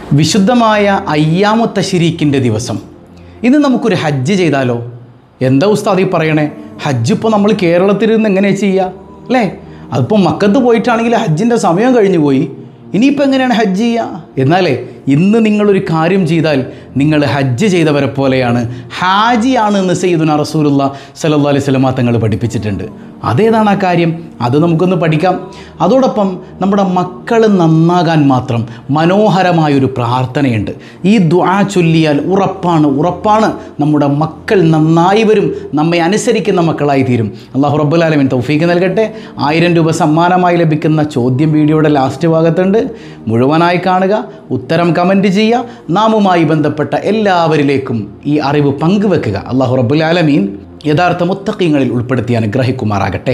വിശുദ്ധമായ അയ്യാമുത്ത ശരീക്കിൻ്റെ ദിവസം ഇന്ന് നമുക്കൊരു ഹജ്ജ് ചെയ്താലോ എന്താ ഉസ്താദ് ഈ പറയണേ ഹജ്ജ് ഇപ്പോൾ നമ്മൾ കേരളത്തിൽ നിന്ന് എങ്ങനെ ചെയ്യുക അല്ലേ അതിപ്പോൾ മക്കത്ത് പോയിട്ടാണെങ്കിൽ ഹജ്ജിൻ്റെ സമയം കഴിഞ്ഞു പോയി ഇനിയിപ്പോൾ എങ്ങനെയാണ് ഹജ്ജ് ചെയ്യുക എന്നാലേ ഇന്ന് നിങ്ങളൊരു കാര്യം ചെയ്താൽ നിങ്ങൾ ഹജ്ജ് ചെയ്തവരെ പോലെയാണ് ഹാജിയാണ് എന്ന് സയ്യിദുന റസൂലുള്ള സല്ലല്ലാഹു അലൈഹി സ്വലമ തങ്ങൾ പഠിപ്പിച്ചിട്ടുണ്ട് അതേതാണ് ആ കാര്യം അത് നമുക്കൊന്ന് പഠിക്കാം അതോടൊപ്പം നമ്മുടെ മക്കൾ നന്നാകാൻ മാത്രം മനോഹരമായൊരു പ്രാർത്ഥനയുണ്ട് ഈ ദ്വാ ചൊല്ലിയാൽ ഉറപ്പാണ് ഉറപ്പാണ് നമ്മുടെ മക്കൾ നന്നായി വരും നമ്മെ അനുസരിക്കുന്ന മക്കളായി തീരും അള്ളാഹു റബ്ബുലാലമിൻ തൗഫീക്ക് നൽകട്ടെ ആയിരം രൂപ സമ്മാനമായി ലഭിക്കുന്ന ചോദ്യം വീഡിയോയുടെ ലാസ്റ്റ് ഭാഗത്തുണ്ട് മുഴുവനായി കാണുക ഉത്തരം കമൻറ്റ് ചെയ്യുക നാമുമായി ബന്ധപ്പെട്ട എല്ലാവരിലേക്കും ഈ അറിവ് പങ്കുവെക്കുക അള്ളാഹു റബ്ബുലാലമീൻ യഥാർത്ഥ മുത്തക്കീങ്ങളിൽ ഉൾപ്പെടുത്തി അനുഗ്രഹിക്കുമാറാകട്ടെ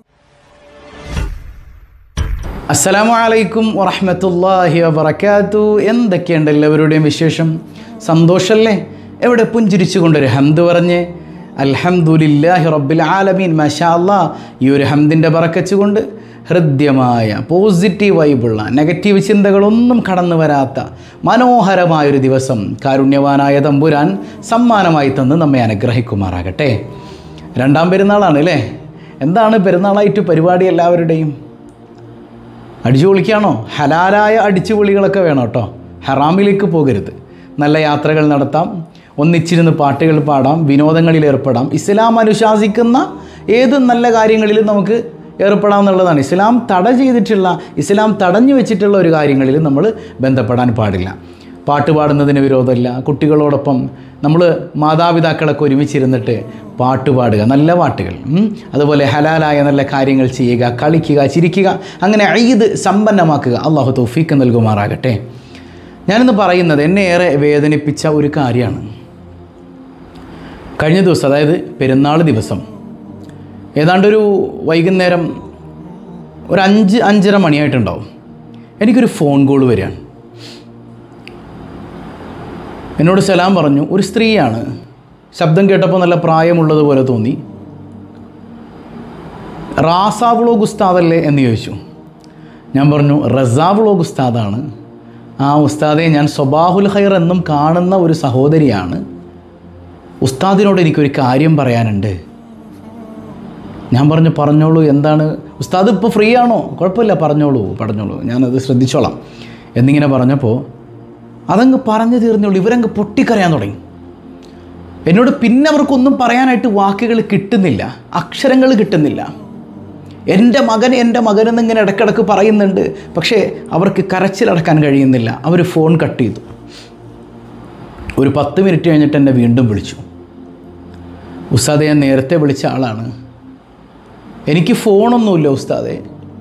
അസ്സലാമു അലൈക്കും വറഹ്മത്തുള്ളാഹി വബറകാതു എന്തൊക്കെയുണ്ട് എല്ലാവരുടെയും വിശേഷം സന്തോഷല്ലേ എവിടെ പുഞ്ചിരിച്ചുകൊണ്ടൊരു ഹംദ് പറഞ്ഞ് അൽഹംദുലില്ലാഹി റബ്ബിൽ ആലമീൻ മാഷാ അല്ലാ ഈ ഒരു ഹംദിൻ്റെ ബറക്കച്ചുകൊണ്ട് ഹൃദ്യമായ പോസിറ്റീവ് വൈബുള്ള നെഗറ്റീവ് ചിന്തകളൊന്നും കടന്നു വരാത്ത മനോഹരമായൊരു ദിവസം കാരുണ്യവാനായ തമ്പുരാൻ സമ്മാനമായി തന്ന് നമ്മെ അനുഗ്രഹിക്കുമാറാകട്ടെ രണ്ടാം പെരുന്നാളാണ് അല്ലേ എന്താണ് പെരുന്നാളായിട്ട് പരിപാടി എല്ലാവരുടെയും അടിച്ചു പൊളിക്കുകയാണോ ഹലാലായ അടിച്ചുപൊളികളൊക്കെ വേണം കേട്ടോ ഹറാമിലേക്ക് പോകരുത് നല്ല യാത്രകൾ നടത്താം ഒന്നിച്ചിരുന്ന് പാട്ടുകൾ പാടാം വിനോദങ്ങളിൽ ഏർപ്പെടാം ഇസ്ലാം അനുശാസിക്കുന്ന ഏത് നല്ല കാര്യങ്ങളിലും നമുക്ക് ഏർപ്പെടാം എന്നുള്ളതാണ് ഇസ്ലാം തട ചെയ്തിട്ടുള്ള ഇസ്ലാം തടഞ്ഞു വെച്ചിട്ടുള്ള ഒരു കാര്യങ്ങളിൽ നമ്മൾ ബന്ധപ്പെടാൻ പാടില്ല പാട്ട് പാടുന്നതിന് വിരോധമില്ല കുട്ടികളോടൊപ്പം നമ്മൾ മാതാപിതാക്കളൊക്കെ ഒരുമിച്ചിരുന്നിട്ട് പാട്ട് പാടുക നല്ല പാട്ടുകൾ ഉം. അതുപോലെ ഹലാലായ നല്ല കാര്യങ്ങൾ ചെയ്യുക കളിക്കുക ചിരിക്കുക അങ്ങനെ ഈദ് സമ്പന്നമാക്കുക അള്ളാഹു തൗഫീക്ക് നൽകുമാറാകട്ടെ ഞാനിന്ന് പറയുന്നത് എന്നെ ഏറെ വേദനിപ്പിച്ച ഒരു കാര്യമാണ് കഴിഞ്ഞ ദിവസം അതായത് പെരുന്നാൾ ദിവസം ഏതാണ്ടൊരു വൈകുന്നേരം ഒരു അഞ്ച് അഞ്ചര മണിയായിട്ടുണ്ടാവും എനിക്കൊരു ഫോൺ കോൾ വരികയാണ് എന്നോട് സലാം പറഞ്ഞു ഒരു സ്ത്രീയാണ് ശബ്ദം കേട്ടപ്പോൾ നല്ല പ്രായമുള്ളതുപോലെ തോന്നി റാസാവ്ളോഗ് ഉസ്താദല്ലേ എന്ന് ചോദിച്ചു ഞാൻ പറഞ്ഞു റസാവ്ളോഗ് ഉസ്താദാണ് ആ ഉസ്താദെ ഞാൻ സ്വബാഹുൽ ഖൈർ എന്നും കാണുന്ന ഒരു സഹോദരിയാണ് ഉസ്താദിനോട് എനിക്കൊരു കാര്യം പറയാനുണ്ട് ഞാൻ പറഞ്ഞു പറഞ്ഞോളൂ എന്താണ് ഉസ്താദ് ഇപ്പോൾ ഫ്രീ ആണോ കുഴപ്പമില്ല പറഞ്ഞോളൂ പറഞ്ഞോളൂ ഞാനത് ശ്രദ്ധിച്ചോളാം എന്നിങ്ങനെ പറഞ്ഞപ്പോൾ അതങ്ങ് പറഞ്ഞു തീർന്നുള്ളൂ ഇവരങ്ങ് പൊട്ടിക്കരയാൻ തുടങ്ങി എന്നോട് പിന്നെ അവർക്കൊന്നും പറയാനായിട്ട് വാക്കുകൾ കിട്ടുന്നില്ല അക്ഷരങ്ങൾ കിട്ടുന്നില്ല എൻ്റെ മകൻ എൻ്റെ മകൻ എന്നിങ്ങനെ ഇടയ്ക്കിടയ്ക്ക് പറയുന്നുണ്ട് പക്ഷേ അവർക്ക് കരച്ചിലടക്കാൻ കഴിയുന്നില്ല അവർ ഫോൺ കട്ട് ചെയ്തു ഒരു പത്ത് മിനിറ്റ് കഴിഞ്ഞിട്ട് എന്നെ വീണ്ടും വിളിച്ചു ഉസ്താദെ ഞാൻ നേരത്തെ വിളിച്ച ആളാണ് എനിക്ക് ഫോണൊന്നുമില്ല ഉസ്താദെ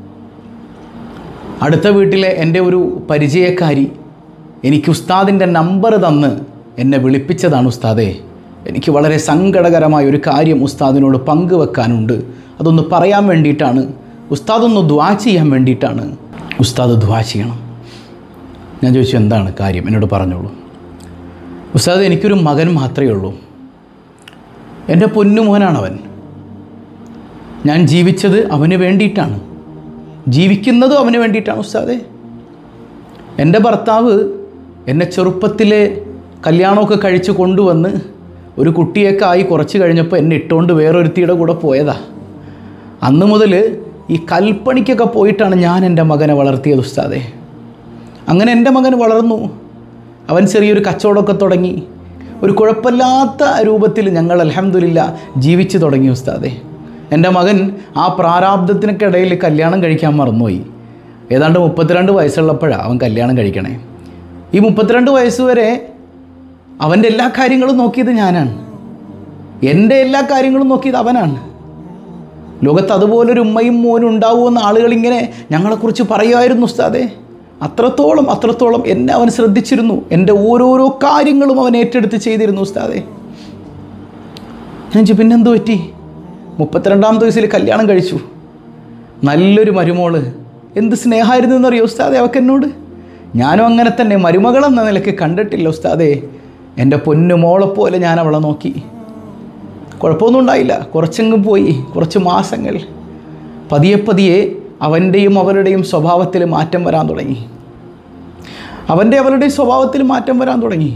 അടുത്ത വീട്ടിലെ എൻ്റെ ഒരു പരിചയക്കാരി എനിക്ക് ഉസ്താദിൻ്റെ നമ്പർ തന്ന് എന്നെ വിളിപ്പിച്ചതാണ് ഉസ്താദെ എനിക്ക് വളരെ സങ്കടകരമായ ഒരു കാര്യം ഉസ്താദിനോട് പങ്കുവെക്കാനുണ്ട് അതൊന്ന് പറയാൻ വേണ്ടിയിട്ടാണ് ഉസ്താദ് ഒന്ന് ദ്വാ ചെയ്യാൻ വേണ്ടിയിട്ടാണ് ഉസ്താദ് ദ്വാ ചെയ്യണം ഞാൻ ചോദിച്ചു എന്താണ് കാര്യം എന്നോട് പറഞ്ഞോളൂ ഉസ്താദ് എനിക്കൊരു മകൻ മാത്രമേ ഉള്ളൂ എൻ്റെ പൊന്നുമോനാണവൻ ഞാൻ ജീവിച്ചത് അവന് വേണ്ടിയിട്ടാണ് ജീവിക്കുന്നതും അവന് വേണ്ടിയിട്ടാണ് ഉസ്താദെ എൻ്റെ ഭർത്താവ് എന്നെ ചെറുപ്പത്തിലെ കല്യാണമൊക്കെ കഴിച്ച് കൊണ്ടുവന്ന് ഒരു കുട്ടിയൊക്കെ ആയി കുറച്ച് കഴിഞ്ഞപ്പോൾ എന്നെ ഇട്ടുകൊണ്ട് വേറൊരുത്തിയുടെ കൂടെ പോയതാ അന്ന് മുതൽ ഈ കൽപ്പണിക്കൊക്കെ പോയിട്ടാണ് ഞാൻ എൻ്റെ മകനെ വളർത്തിയത് ഉസ്താദെ അങ്ങനെ എൻ്റെ മകൻ വളർന്നു അവൻ ചെറിയൊരു കച്ചവടമൊക്കെ തുടങ്ങി ഒരു കുഴപ്പമില്ലാത്ത രൂപത്തിൽ ഞങ്ങൾ അലഹമില്ല ജീവിച്ചു തുടങ്ങി ഉസ്താദെ എൻ്റെ മകൻ ആ പ്രാരാബ്ദത്തിനൊക്കെ ഇടയിൽ കല്യാണം കഴിക്കാൻ മറന്നുപോയി ഏതാണ്ട് മുപ്പത്തിരണ്ട് വയസ്സുള്ളപ്പോഴാണ് അവൻ കല്യാണം കഴിക്കണേ ഈ മുപ്പത്തിരണ്ട് വയസ്സ് വരെ അവൻ്റെ എല്ലാ കാര്യങ്ങളും നോക്കിയത് ഞാനാണ് എൻ്റെ എല്ലാ കാര്യങ്ങളും നോക്കിയത് അവനാണ് ലോകത്ത് അതുപോലൊരു ഉമ്മയും മോനും ഉണ്ടാവുമെന്ന് ആളുകളിങ്ങനെ ഞങ്ങളെക്കുറിച്ച് പറയുമായിരുന്നു ഉസ്താദെ അത്രത്തോളം അത്രത്തോളം എന്നെ അവൻ ശ്രദ്ധിച്ചിരുന്നു എൻ്റെ ഓരോരോ കാര്യങ്ങളും അവൻ ഏറ്റെടുത്ത് ചെയ്തിരുന്നു ഉസ്താദെ ഞാൻ ചോദിച്ചു പിന്നെന്ത് പറ്റി മുപ്പത്തിരണ്ടാമത്തെ വയസ്സിൽ കല്യാണം കഴിച്ചു നല്ലൊരു മരുമോള് എന്ത് സ്നേഹമായിരുന്നു എന്നറിയോ ഉസ്താദെ അവക്ക് എന്നോട് ഞാനും അങ്ങനെ തന്നെ മരുമകളെന്ന നിലയ്ക്ക് കണ്ടിട്ടില്ല ഉസ്താദെ എൻ്റെ പൊന്നു മോളെപ്പോലെ ഞാൻ അവളെ നോക്കി കുഴപ്പമൊന്നും ഉണ്ടായില്ല കുറച്ചെങ്ങും പോയി കുറച്ച് മാസങ്ങൾ പതിയെ പതിയെ അവൻ്റെയും അവരുടെയും സ്വഭാവത്തിൽ മാറ്റം വരാൻ തുടങ്ങി അവൻ്റെ അവരുടെ സ്വഭാവത്തിൽ മാറ്റം വരാൻ തുടങ്ങി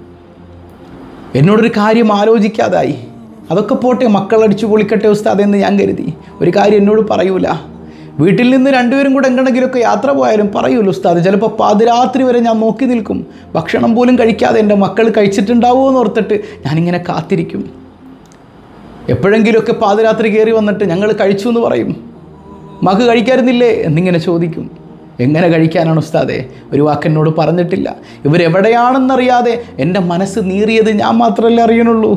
എന്നോടൊരു കാര്യം ആലോചിക്കാതായി അതൊക്കെ പോട്ടെ മക്കളടിച്ചു പൊളിക്കട്ടെ ഉസ്താദ് എന്ന് ഞാൻ കരുതി ഒരു കാര്യം എന്നോട് പറയൂല വീട്ടിൽ നിന്ന് രണ്ടുപേരും കൂടെ എങ്ങനെങ്കിലുമൊക്കെ യാത്ര പോയാലും പറയൂല ഉസ്താദ് ചിലപ്പോൾ പാതിരാത്രി വരെ ഞാൻ നോക്കി നിൽക്കും ഭക്ഷണം പോലും കഴിക്കാതെ എൻ്റെ മക്കൾ കഴിച്ചിട്ടുണ്ടാവുമോ എന്ന് ഓർത്തിട്ട് ഞാനിങ്ങനെ കാത്തിരിക്കും എപ്പോഴെങ്കിലുമൊക്കെ പാതിരാത്രി കയറി വന്നിട്ട് ഞങ്ങൾ കഴിച്ചു എന്ന് പറയും മക് കഴിക്കാറുന്നില്ലേ എന്നിങ്ങനെ ചോദിക്കും എങ്ങനെ കഴിക്കാനാണ് ഉസ്താദെ ഒരു വാക്കെന്നോട് പറഞ്ഞിട്ടില്ല ഇവരെവിടെയാണെന്നറിയാതെ എൻ്റെ മനസ്സ് നീറിയത് ഞാൻ മാത്രമല്ലേ അറിയണുള്ളൂ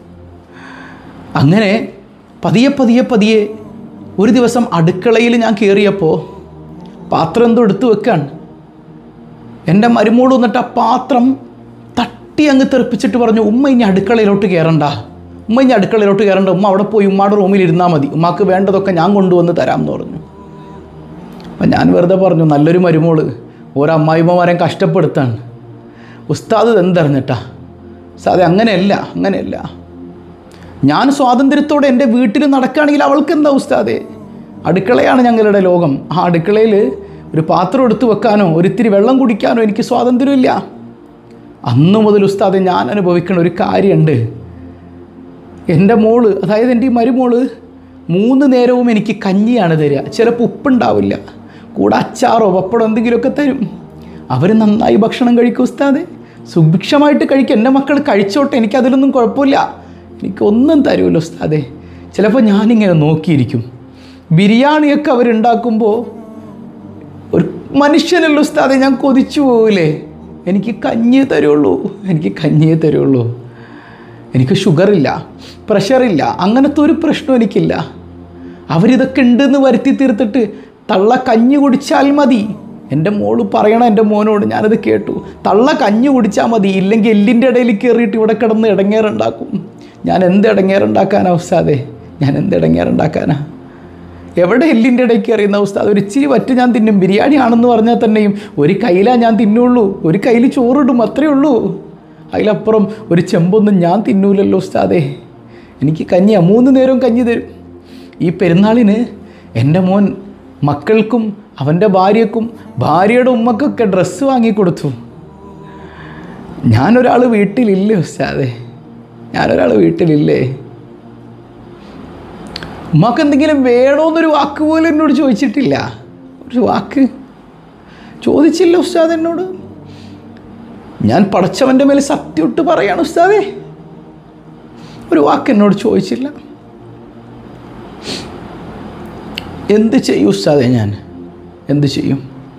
അങ്ങനെ പതിയെ പതിയെ പതിയെ ഒരു ദിവസം അടുക്കളയിൽ ഞാൻ കയറിയപ്പോൾ പാത്രം എന്തോ എടുത്തു വെക്കാൻ എൻ്റെ മരുമോട് വന്നിട്ട് ആ പാത്രം തട്ടി അങ്ങ് തെറിപ്പിച്ചിട്ട് പറഞ്ഞു ഉമ്മ ഇനി അടുക്കളയിലോട്ട് കയറണ്ട ഉമ്മ ഇനി അടുക്കളയിലോട്ട് കയറണ്ട ഉമ്മ അവിടെ പോയി ഉമ്മയുടെ റൂമിൽ ഇരുന്നാൽ മതി ഉമ്മാക്ക് വേണ്ടതൊക്കെ ഞാൻ കൊണ്ടുവന്ന് തരാം എന്ന് പറഞ്ഞു അപ്പം ഞാൻ വെറുതെ പറഞ്ഞു നല്ലൊരു മരുമോള് ഓരോ അമ്മായിമ്മമാരെ കഷ്ടപ്പെടുത്താണ് ഉസ്താദ് ഇത് എന്തറിഞ്ഞിട്ടാ ഉസ്താദെ അങ്ങനെയല്ല അങ്ങനെയല്ല ഞാൻ സ്വാതന്ത്ര്യത്തോടെ എൻ്റെ വീട്ടിൽ നടക്കുകയാണെങ്കിൽ അവൾക്ക് എന്താ ഉസ്താദെ അടുക്കളയാണ് ഞങ്ങളുടെ ലോകം ആ അടുക്കളയിൽ ഒരു പാത്രം എടുത്തു വെക്കാനോ ഒരിത്തിരി വെള്ളം കുടിക്കാനോ എനിക്ക് സ്വാതന്ത്ര്യമില്ല അന്നു മുതൽ ഉസ്താദെ ഞാൻ അനുഭവിക്കുന്ന ഒരു കാര്യമുണ്ട് എൻ്റെ മോള് അതായത് എൻ്റെ ഈ മരുമോള് മൂന്ന് നേരവും എനിക്ക് കഞ്ഞിയാണ് തരിക ചിലപ്പോൾ ഉപ്പുണ്ടാവില്ല കൂടെ അച്ചാറോ പപ്പടോ എന്തെങ്കിലുമൊക്കെ തരും അവർ നന്നായി ഭക്ഷണം കഴിക്കും ഉസ്താദെ സുഭിക്ഷമായിട്ട് കഴിക്കും എൻ്റെ മക്കൾ കഴിച്ചോട്ടെ എനിക്കതിലൊന്നും കുഴപ്പമില്ല എനിക്കൊന്നും തരുമല്ലോ ഉസ്താദെ ചിലപ്പോൾ ഞാനിങ്ങനെ നോക്കിയിരിക്കും ബിരിയാണിയൊക്കെ അവരുണ്ടാക്കുമ്പോൾ ഒരു മനുഷ്യനല്ല ഉസ്താദെ ഞാൻ കൊതിച്ചു പോവില്ലേ എനിക്ക് കഞ്ഞിയേ തരുള്ളൂ എനിക്ക് കഞ്ഞിയേ തരുള്ളൂ എനിക്ക് ഷുഗറില്ല പ്രഷറില്ല അങ്ങനത്തെ ഒരു പ്രശ്നം എനിക്കില്ല അവരിതൊക്കെ ഉണ്ടെന്ന് വരുത്തി തീർത്തിട്ട് തള്ള കഞ്ഞി കുടിച്ചാൽ മതി എൻ്റെ മോള് പറയണം എൻ്റെ മോനോട് ഞാനത് കേട്ടു തള്ള കഞ്ഞി കുടിച്ചാൽ മതി ഇല്ലെങ്കിൽ എല്ലിൻ്റെ ഇടയിൽ കയറിയിട്ട് ഇവിടെ കിടന്ന് ഇടങ്ങേറുണ്ടാക്കും ഞാൻ എന്ത് ഇടങ്ങേറുണ്ടാക്കാനാ ഉസ്താദേ ഞാൻ എന്ത് ഇടങ്ങേറുണ്ടാക്കാനാ എവിടെ എല്ലിൻ്റെ ഇടയ്ക്ക് അറിയുന്ന ഉസ്താദ് ഒരു ഇച്ചിരി വറ്റ് ഞാൻ തിന്നും ബിരിയാണി ആണെന്ന് പറഞ്ഞാൽ തന്നെയും ഒരു കയ്യിലാ ഞാൻ തിന്നുള്ളൂ ഒരു കയ്യിൽ ചോറിടും അത്രയേ ഉള്ളൂ അതിലപ്പുറം ഒരു ചെമ്പൊന്നും ഞാൻ തിന്നൂലല്ലോ ഉസ്താദേ എനിക്ക് കഞ്ഞിയാ മൂന്ന് നേരവും കഞ്ഞി തരും ഈ പെരുന്നാളിന് എൻ്റെ മോൻ മക്കൾക്കും അവൻ്റെ ഭാര്യക്കും ഭാര്യയുടെ ഉമ്മക്കൊക്കെ ഡ്രസ്സ് വാങ്ങിക്കൊടുത്തു ഞാനൊരാൾ വീട്ടിലില്ലേ ഉസ്താദേ ഞാനൊരാൾ വീട്ടിലില്ലേ ഉമ്മക്ക് എന്തെങ്കിലും വേണോന്നൊരു വാക്ക് പോലും എന്നോട് ചോദിച്ചിട്ടില്ല ഒരു വാക്ക് ചോദിച്ചില്ല ഉസ്താദ് എന്നോട് ഞാൻ പടച്ചവൻ്റെ മേൽ സത്യമിട്ട് പറയാണ് ഉസ്താദേ ഒരു വാക്ക് എന്നോട് ചോദിച്ചില്ല എന്ത് ചെയ്യും ഉസ്താദേ ഞാൻ എന്ത് ചെയ്യും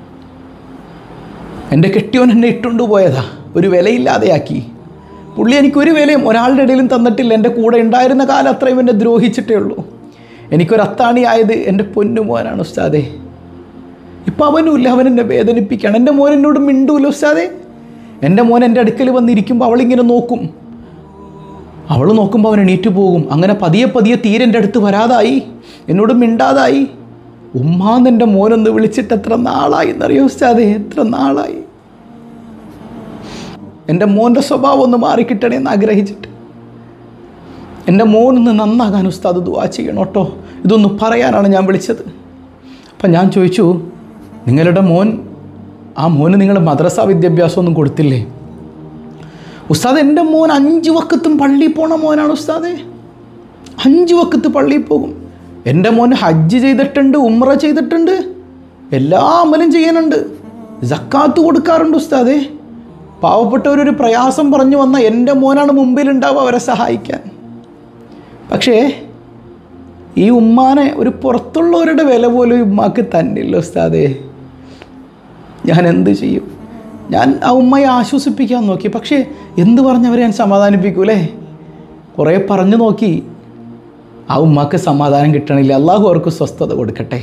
എൻ്റെ കെട്ടിയോൻ എന്നെ ഇട്ടുകൊണ്ട് പോയതാ ഒരു വിലയില്ലാതെയാക്കി പുള്ളി എനിക്കൊരു വിലയും ഒരാളുടെ ഇടയിലും തന്നിട്ടില്ല എൻ്റെ കൂടെ ഉണ്ടായിരുന്ന കാലം അത്രയും എന്നെ ദ്രോഹിച്ചിട്ടേ ഉള്ളൂ എനിക്കൊരു അത്താണിയായത് എൻ്റെ പൊന്നുമോനാണ് ഉസ്താദേ ഇപ്പം അവനുമില്ല അവൻ എന്നെ വേദനിപ്പിക്കുകയാണ് എൻ്റെ മോൻ എന്നോട് മിണ്ടൂല ഉസ്താദേ എൻ്റെ മോൻ എൻ്റെ അടുക്കൽ വന്നിരിക്കുമ്പോൾ അവളിങ്ങനെ നോക്കും അവൾ നോക്കുമ്പോൾ അവൻ എണീറ്റ് പോകും അങ്ങനെ പതിയെ പതിയെ തീരെ എൻ്റെ അടുത്ത് വരാതായി എന്നോട് മിണ്ടാതായി ഉമ്മാന്ന് എൻ്റെ മോനൊന്ന് വിളിച്ചിട്ട് എത്ര നാളായി എന്നറിയോ ഉസ്താദേ എത്ര നാളായി എൻ്റെ മോൻ്റെ സ്വഭാവം ഒന്ന് മാറിക്കിട്ടണേ എന്ന് ആഗ്രഹിച്ചിട്ട് എൻ്റെ മോനൊന്ന് നന്നാകാൻ ഉസ്താദ് ദുവാ ചെയ്യണം കേട്ടോ ഇതൊന്ന് പറയാനാണ് ഞാൻ വിളിച്ചത് അപ്പം ഞാൻ ചോദിച്ചു നിങ്ങളുടെ മോൻ ആ മോന് നിങ്ങൾ മദ്രസ വിദ്യാഭ്യാസമൊന്നും കൊടുത്തില്ലേ ഉസ്താദ് എൻ്റെ മോൻ അഞ്ച് വക്കത്തും പള്ളിയിൽ പോണ മോനാണ് ഉസ്താദേ അഞ്ച് വക്കത്ത് പള്ളിയിൽ പോകും എൻ്റെ മോൻ ഹജ്ജ് ചെയ്തിട്ടുണ്ട് ഉമ്ര ചെയ്തിട്ടുണ്ട് എല്ലാ അമലും ചെയ്യാനുണ്ട് ജക്കാത്ത് കൊടുക്കാറുണ്ട് ഉസ്താദേ പാവപ്പെട്ടവരൊരു പ്രയാസം പറഞ്ഞു വന്ന എൻ്റെ മോനാണ് മുമ്പിലുണ്ടാവുക അവരെ സഹായിക്കാൻ പക്ഷേ ഈ ഉമ്മാനെ ഒരു പുറത്തുള്ളവരുടെ വില പോലും ഈ ഉമ്മാക്ക് തന്നില്ല ഉസ്താദേ ഞാൻ എന്ത് ചെയ്യും ഞാൻ ആ ഉമ്മയെ ആശ്വസിപ്പിക്കാൻ നോക്കി പക്ഷേ എന്ത് പറഞ്ഞവരെ ഞാൻ സമാധാനിപ്പിക്കൂലേ കുറേ പറഞ്ഞു നോക്കി ആ ഉമ്മാക്ക് സമാധാനം കിട്ടണില്ല അള്ളാഹു അവർക്ക് സ്വസ്ഥത കൊടുക്കട്ടെ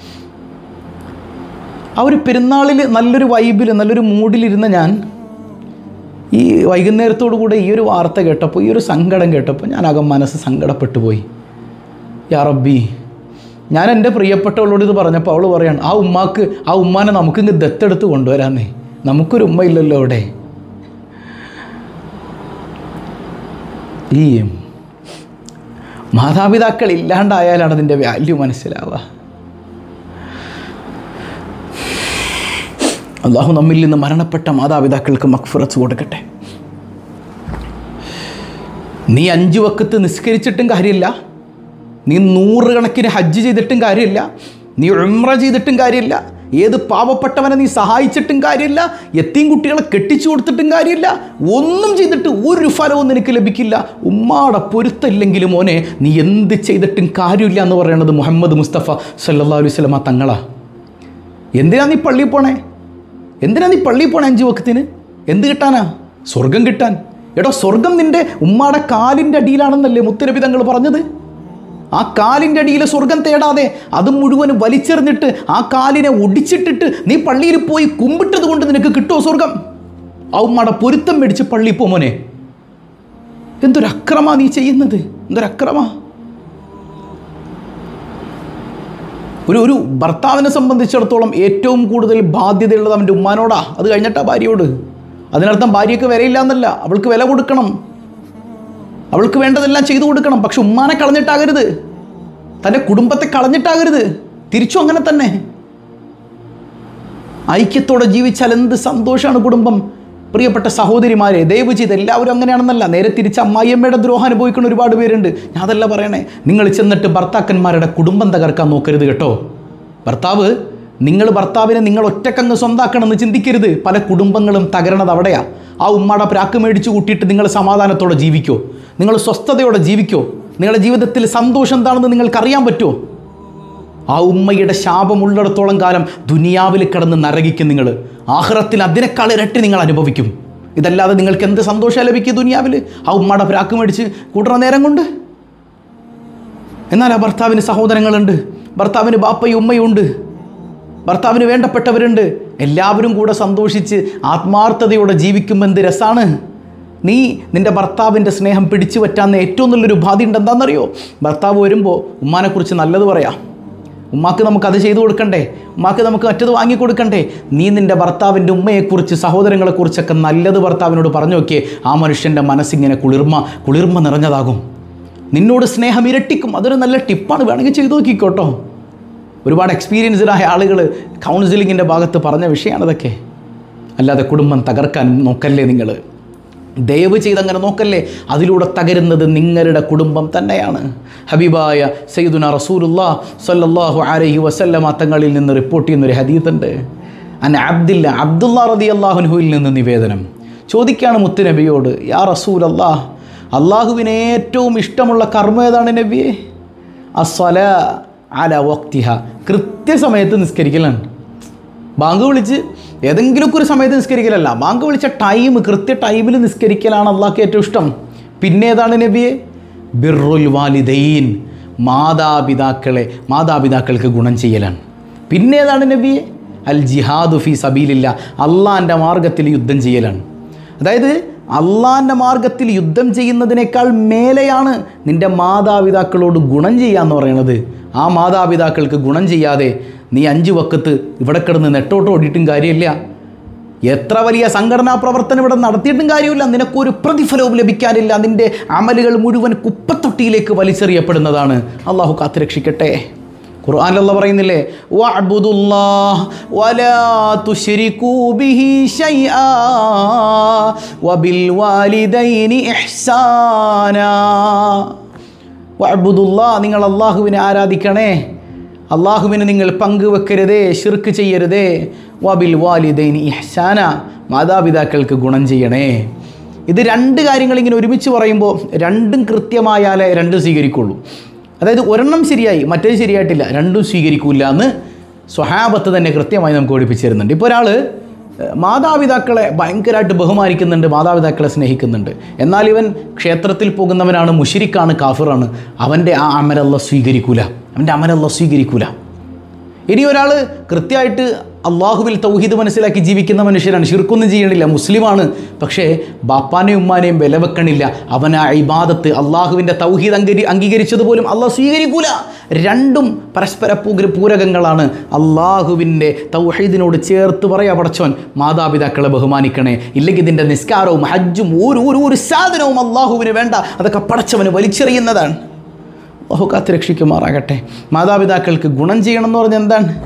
ആ ഒരു പെരുന്നാളിൽ നല്ലൊരു വൈബിൽ നല്ലൊരു മൂഡിലിരുന്ന ഞാൻ ഈ വൈകുന്നേരത്തോടു കൂടെ ഈ ഒരു വാർത്ത കേട്ടപ്പോൾ ഈ ഒരു സങ്കടം കേട്ടപ്പോൾ ഞാൻ അകം മനസ്സ് സങ്കടപ്പെട്ടു പോയി യാ റബ്ബി ഞാൻ എൻ്റെ പ്രിയപ്പെട്ടവളോട് ഇത് പറഞ്ഞപ്പോൾ അവൾ പറയാണ് ആ ഉമ്മാക്ക് ആ ഉമ്മാനെ നമുക്കിങ്ങ് ദത്തെടുത്ത് കൊണ്ടുവരാന്നേ നമുക്കൊരു ഉമ്മ ഇല്ലല്ലോ അവിടെ ഈ മാതാപിതാക്കൾ ഇല്ലാണ്ടായാലാണ് അതിൻ്റെ വാല്യൂ മനസ്സിലാവുക അള്ളാഹു നമ്മിൽ നിന്ന് മരണപ്പെട്ട മാതാപിതാക്കൾക്ക് മക്ഫുറത്ത് കൊടുക്കട്ടെ നീ അഞ്ചു വക്കത്ത് നിസ്കരിച്ചിട്ടും കാര്യമില്ല നീ നൂറുകണക്കിന് ഹജ്ജ് ചെയ്തിട്ടും കാര്യമില്ല നീ ഉമ്ര ചെയ്തിട്ടും കാര്യമില്ല ഏത് പാവപ്പെട്ടവനെ നീ സഹായിച്ചിട്ടും കാര്യമില്ല എത്തിയും കുട്ടികളെ കെട്ടിച്ചു കൊടുത്തിട്ടും കാര്യമില്ല ഒന്നും ചെയ്തിട്ട് ഒരു ഫലവും നിനക്ക് ലഭിക്കില്ല ഉമ്മാടെ പൊരുത്തമില്ലെങ്കിലും മോനെ നീ എന്ത് ചെയ്തിട്ടും കാര്യമില്ല എന്ന് പറയുന്നത് മുഹമ്മദ് മുസ്തഫ സല്ലാ അലൈഹി സ്വലമ തങ്ങളാ എന്തിനാ നീ പള്ളിയിൽ പോണേ എന്തിനാ നീ പള്ളിയിൽ പോണേ അഞ്ച് വക്കത്തിന് എന്ത് കിട്ടാനാ സ്വർഗം കിട്ടാൻ എടോ സ്വർഗം നിന്റെ ഉമ്മാടെ കാലിൻ്റെ അടിയിലാണെന്നല്ലേ മുത്തരബി തങ്ങൾ പറഞ്ഞത് ആ കാലിൻ്റെ അടിയിലെ സ്വർഗം തേടാതെ അത് മുഴുവൻ വലിച്ചെറിഞ്ഞിട്ട് ആ കാലിനെ ഒടിച്ചിട്ടിട്ട് നീ പള്ളിയിൽ പോയി കുമ്പിട്ടത് കൊണ്ട് നിനക്ക് കിട്ടുമോ സ്വർഗം ആ ഉമ്മയുടെ പൊരുത്തം മേടിച്ച് പള്ളിയിൽ പോ മോനെ എന്തൊരു അക്രമാ നീ ചെയ്യുന്നത് എന്തൊരു അക്രമാ ഒരു ഒരു ഭർത്താവിനെ സംബന്ധിച്ചിടത്തോളം ഏറ്റവും കൂടുതൽ ബാധ്യതയുള്ളത് അവൻ്റെ ഉമ്മാനോടാ അത് കഴിഞ്ഞിട്ടാ ഭാര്യയോട് അതിനർത്ഥം ഭാര്യയ്ക്ക് വിലയില്ല എന്നല്ല അവൾക്ക് വില കൊടുക്കണം അവൾക്ക് വേണ്ടതെല്ലാം ചെയ്തു കൊടുക്കണം പക്ഷെ ഉമ്മാനെ കളഞ്ഞിട്ടാകരുത് തൻ്റെ കുടുംബത്തെ കളഞ്ഞിട്ടാകരുത് തിരിച്ചു അങ്ങനെ തന്നെ ഐക്യത്തോടെ ജീവിച്ചാൽ എന്ത് സന്തോഷമാണ് കുടുംബം പ്രിയപ്പെട്ട സഹോദരിമാരെ ദയവ് ചെയ്ത് എല്ലാവരും അങ്ങനെയാണെന്നല്ല നേരെ തിരിച്ച് അമ്മായിയമ്മയുടെ ദ്രോഹം അനുഭവിക്കുന്ന ഒരുപാട് പേരുണ്ട് ഞാൻ അതല്ല പറയണേ നിങ്ങൾ ചെന്നിട്ട് ഭർത്താക്കന്മാരുടെ കുടുംബം തകർക്കാൻ നോക്കരുത് കേട്ടോ ഭർത്താവ് നിങ്ങൾ ഭർത്താവിനെ നിങ്ങൾ ഒറ്റക്കങ്ങ് സ്വന്താക്കണമെന്ന് ചിന്തിക്കരുത് പല കുടുംബങ്ങളും തകരണത് അവിടെയാണ് ആ ഉമ്മയുടെ പ്രാക്ക് മേടിച്ച് കൂട്ടിയിട്ട് നിങ്ങൾ സമാധാനത്തോടെ ജീവിക്കോ നിങ്ങൾ സ്വസ്ഥതയോടെ ജീവിക്കോ നിങ്ങളുടെ ജീവിതത്തിൽ സന്തോഷം എന്താണെന്ന് നിങ്ങൾക്കറിയാൻ പറ്റുമോ ആ ഉമ്മയുടെ ശാപം ഉള്ളിടത്തോളം കാലം ദുനിയാവിൽ കിടന്ന് നരകിക്കും നിങ്ങൾ ആഹ്റത്തിൽ അതിനേക്കാൾ ഇരട്ടി നിങ്ങൾ അനുഭവിക്കും ഇതല്ലാതെ നിങ്ങൾക്ക് എന്ത് സന്തോഷം ലഭിക്കും ദുനിയാവിൽ ആ ഉമ്മയുടെ പ്രാക്ക് മേടിച്ച് കൂട്ടുന്ന നേരം കൊണ്ട് എന്നാൽ ആ ഭർത്താവിന് സഹോദരങ്ങളുണ്ട് ഭർത്താവിന് ബാപ്പയും ഉമ്മയും ഉണ്ട് ഭർത്താവിന് വേണ്ടപ്പെട്ടവരുണ്ട് എല്ലാവരും കൂടെ സന്തോഷിച്ച് ആത്മാർത്ഥതയോടെ ജീവിക്കുമ്പോൾ എന്ത് രസമാണ് നീ നിൻ്റെ ഭർത്താവിൻ്റെ സ്നേഹം പിടിച്ചു പറ്റാവുന്ന ഏറ്റവും നല്ലൊരു ഉപാധി ഉണ്ട് എന്താണെന്നറിയോ ഭർത്താവ് വരുമ്പോൾ ഉമ്മാനെക്കുറിച്ച് നല്ലത് പറയാം ഉമ്മാക്ക് നമുക്ക് അത് ചെയ്തു കൊടുക്കണ്ടേ ഉമ്മാക്ക് നമുക്ക് മറ്റത് വാങ്ങി കൊടുക്കണ്ടേ നീ നിൻ്റെ ഭർത്താവിൻ്റെ ഉമ്മയെക്കുറിച്ച് സഹോദരങ്ങളെക്കുറിച്ചൊക്കെ നല്ലത് ഭർത്താവിനോട് പറഞ്ഞു നോക്കിയേ ആ മനുഷ്യൻ്റെ മനസ്സിങ്ങനെ കുളിർമ കുളിർമ നിറഞ്ഞതാകും നിന്നോട് സ്നേഹം ഇരട്ടിക്കും അതൊരു നല്ല ടിപ്പാണ് വേണമെങ്കിൽ ചെയ്തു നോക്കിക്കോട്ടോ ഒരുപാട് എക്സ്പീരിയൻസ്ഡായ ആളുകൾ കൗൺസിലിങ്ങിൻ്റെ ഭാഗത്ത് പറഞ്ഞ വിഷയമാണതൊക്കെ അല്ലാതെ കുടുംബം തകർക്കാൻ നോക്കല്ലേ നിങ്ങൾ ദയവ് ചെയ്ത് അങ്ങനെ നോക്കല്ലേ അതിലൂടെ തകരുന്നത് നിങ്ങളുടെ കുടുംബം തന്നെയാണ് ഹബീബായ സയ്യിദുന റസൂലുല്ലാ സല്ലല്ലാഹു അലൈഹി വസല്ലമ തങ്ങളിൽ നിന്ന് റിപ്പോർട്ട് ചെയ്യുന്നൊരു ഹദീത്തുണ്ട് അൻ അബ്ദില്ല അബ്ദുള്ള റതി അള്ളാഹുൻഹുവിൽ നിന്ന് നിവേദനം ചോദിക്കുകയാണ് മുത്തുനബിയോട് യാ റസൂൽ അള്ളാഹ് അള്ളാഹുവിന് ഏറ്റവും ഇഷ്ടമുള്ള കർമ്മം ഏതാണ് നബിയെ അസ്വല അല വക്തിഹ കൃത്യസമയത്ത് നിസ്കരിക്കലാണ് ബാങ്ക് വിളിച്ച് ഏതെങ്കിലുമൊക്കെ ഒരു സമയത്ത് നിസ്കരിക്കലല്ല ബാങ്ക് വിളിച്ച ടൈം കൃത്യ ടൈമിൽ നിസ്കരിക്കലാണ് അള്ളാഹ്ക്ക് ഏറ്റവും ഇഷ്ടം പിന്നെ ഏതാണ് നബിയെ ബിറുൽ വാലിദൈൻ മാതാപിതാക്കളെ മാതാപിതാക്കൾക്ക് ഗുണം ചെയ്യലാണ് പിന്നെ ഏതാണ് നബിയെ അൽ ജിഹാദു ഫി സബീലില്ല അള്ളാൻ്റെ മാർഗത്തിൽ യുദ്ധം ചെയ്യലാണ് അതായത് അള്ളാൻ്റെ മാർഗത്തിൽ യുദ്ധം ചെയ്യുന്നതിനേക്കാൾ മേലെയാണ് നിൻ്റെ മാതാപിതാക്കളോട് ഗുണം ചെയ്യുക എന്ന് പറയുന്നത് ആ മാതാപിതാക്കൾക്ക് ഗുണം ചെയ്യാതെ നീ അഞ്ച് വക്കത്ത് ഇവിടെ കിടന്ന് നെട്ടോട്ട് ഓടിയിട്ടും കാര്യമില്ല എത്ര വലിയ സംഘടനാ പ്രവർത്തനം ഇവിടെ നടത്തിയിട്ടും കാര്യമില്ല നിനക്കൊരു പ്രതിഫലവും ലഭിക്കാനില്ല നിൻ്റെ അമലുകൾ മുഴുവൻ കുപ്പത്തൊട്ടിയിലേക്ക് വലിച്ചെറിയപ്പെടുന്നതാണ് അള്ളാഹു കാത്തുരക്ഷിക്കട്ടെ ഖുർആാനിലുള്ള പറയുന്നില്ലേ വഅബ്ദുല്ലാഹ് വലാ തുശ്രികൂ ബിഹി ശൈആ വബിൽ വാലിദൈനി ഇഹ്സാനാ വഅബ്ദുല്ലാ നിങ്ങൾ അള്ളാഹുവിനെ ആരാധിക്കണേ അള്ളാഹുവിനെ നിങ്ങൾ പങ്കുവെക്കരുതേ ഷിർക്ക് ചെയ്യരുതേ വബിൽ വാലിദൈനി ഇഹ്സാന മാതാപിതാക്കൾക്ക് ഗുണം ചെയ്യണേ ഇത് രണ്ട് കാര്യങ്ങൾ ഇങ്ങനെ ഒരുമിച്ച് പറയുമ്പോൾ രണ്ടും കൃത്യമായാലേ രണ്ടും സ്വീകരിക്കുള്ളൂ അതായത് ഒരെണ്ണം ശരിയായി മറ്റേത് ശരിയായിട്ടില്ല രണ്ടും സ്വീകരിക്കൂല എന്ന് സ്വഹാബത്ത് തന്നെ കൃത്യമായി നമുക്ക് ഓടിപ്പിച്ചു തരുന്നുണ്ട് ഇപ്പോൾ ഒരാൾ മാതാപിതാക്കളെ ഭയങ്കരമായിട്ട് ബഹുമാനിക്കുന്നുണ്ട് മാതാപിതാക്കളെ സ്നേഹിക്കുന്നുണ്ട് എന്നാൽ ഇവൻ ക്ഷേത്രത്തിൽ പോകുന്നവനാണ് മുഷിരിക്കാണ് കാഫിറാണ് അവൻ്റെ ആ അമരല്ല സ്വീകരിക്കൂല അവൻ്റെ അമരല്ല സ്വീകരിക്കൂല ഇനി ഒരാൾ കൃത്യമായിട്ട് അള്ളാഹുവിൽ തൗഹീദ് മനസ്സിലാക്കി ജീവിക്കുന്ന മനുഷ്യരാണ് ഷിർക്കൊന്നും ചെയ്യണില്ല മുസ്ലിമാണ് പക്ഷേ ബാപ്പാനെയും ഉമ്മാനെയും വില വെക്കണില്ല അവൻ ആ ഇബാദത്ത് അള്ളാഹുവിൻ്റെ തൗഹീദ് അംഗീ അംഗീകരിച്ചതുപോലും അള്ളാഹ് സ്വീകരിക്കൂല രണ്ടും പരസ്പര പൂര പൂരകങ്ങളാണ് അള്ളാഹുവിൻ്റെ തൗഹീദിനോട് ചേർത്ത് പറയാ പടച്ചോൻ മാതാപിതാക്കളെ ബഹുമാനിക്കണേ ഇല്ലെങ്കിൽ ഇതിൻ്റെ നിസ്കാരവും ഹജ്ജും ഒരു ഒരു ഒരു സാധനവും അള്ളാഹുവിന് വേണ്ട അതൊക്കെ പടച്ചവന് വലിച്ചെറിയുന്നതാണ് അള്ളാഹു കാത്ത് രക്ഷിക്കുമാറാകട്ടെ മാതാപിതാക്കൾക്ക് ഗുണം ചെയ്യണം എന്ന് പറഞ്ഞാൽ എന്താണ്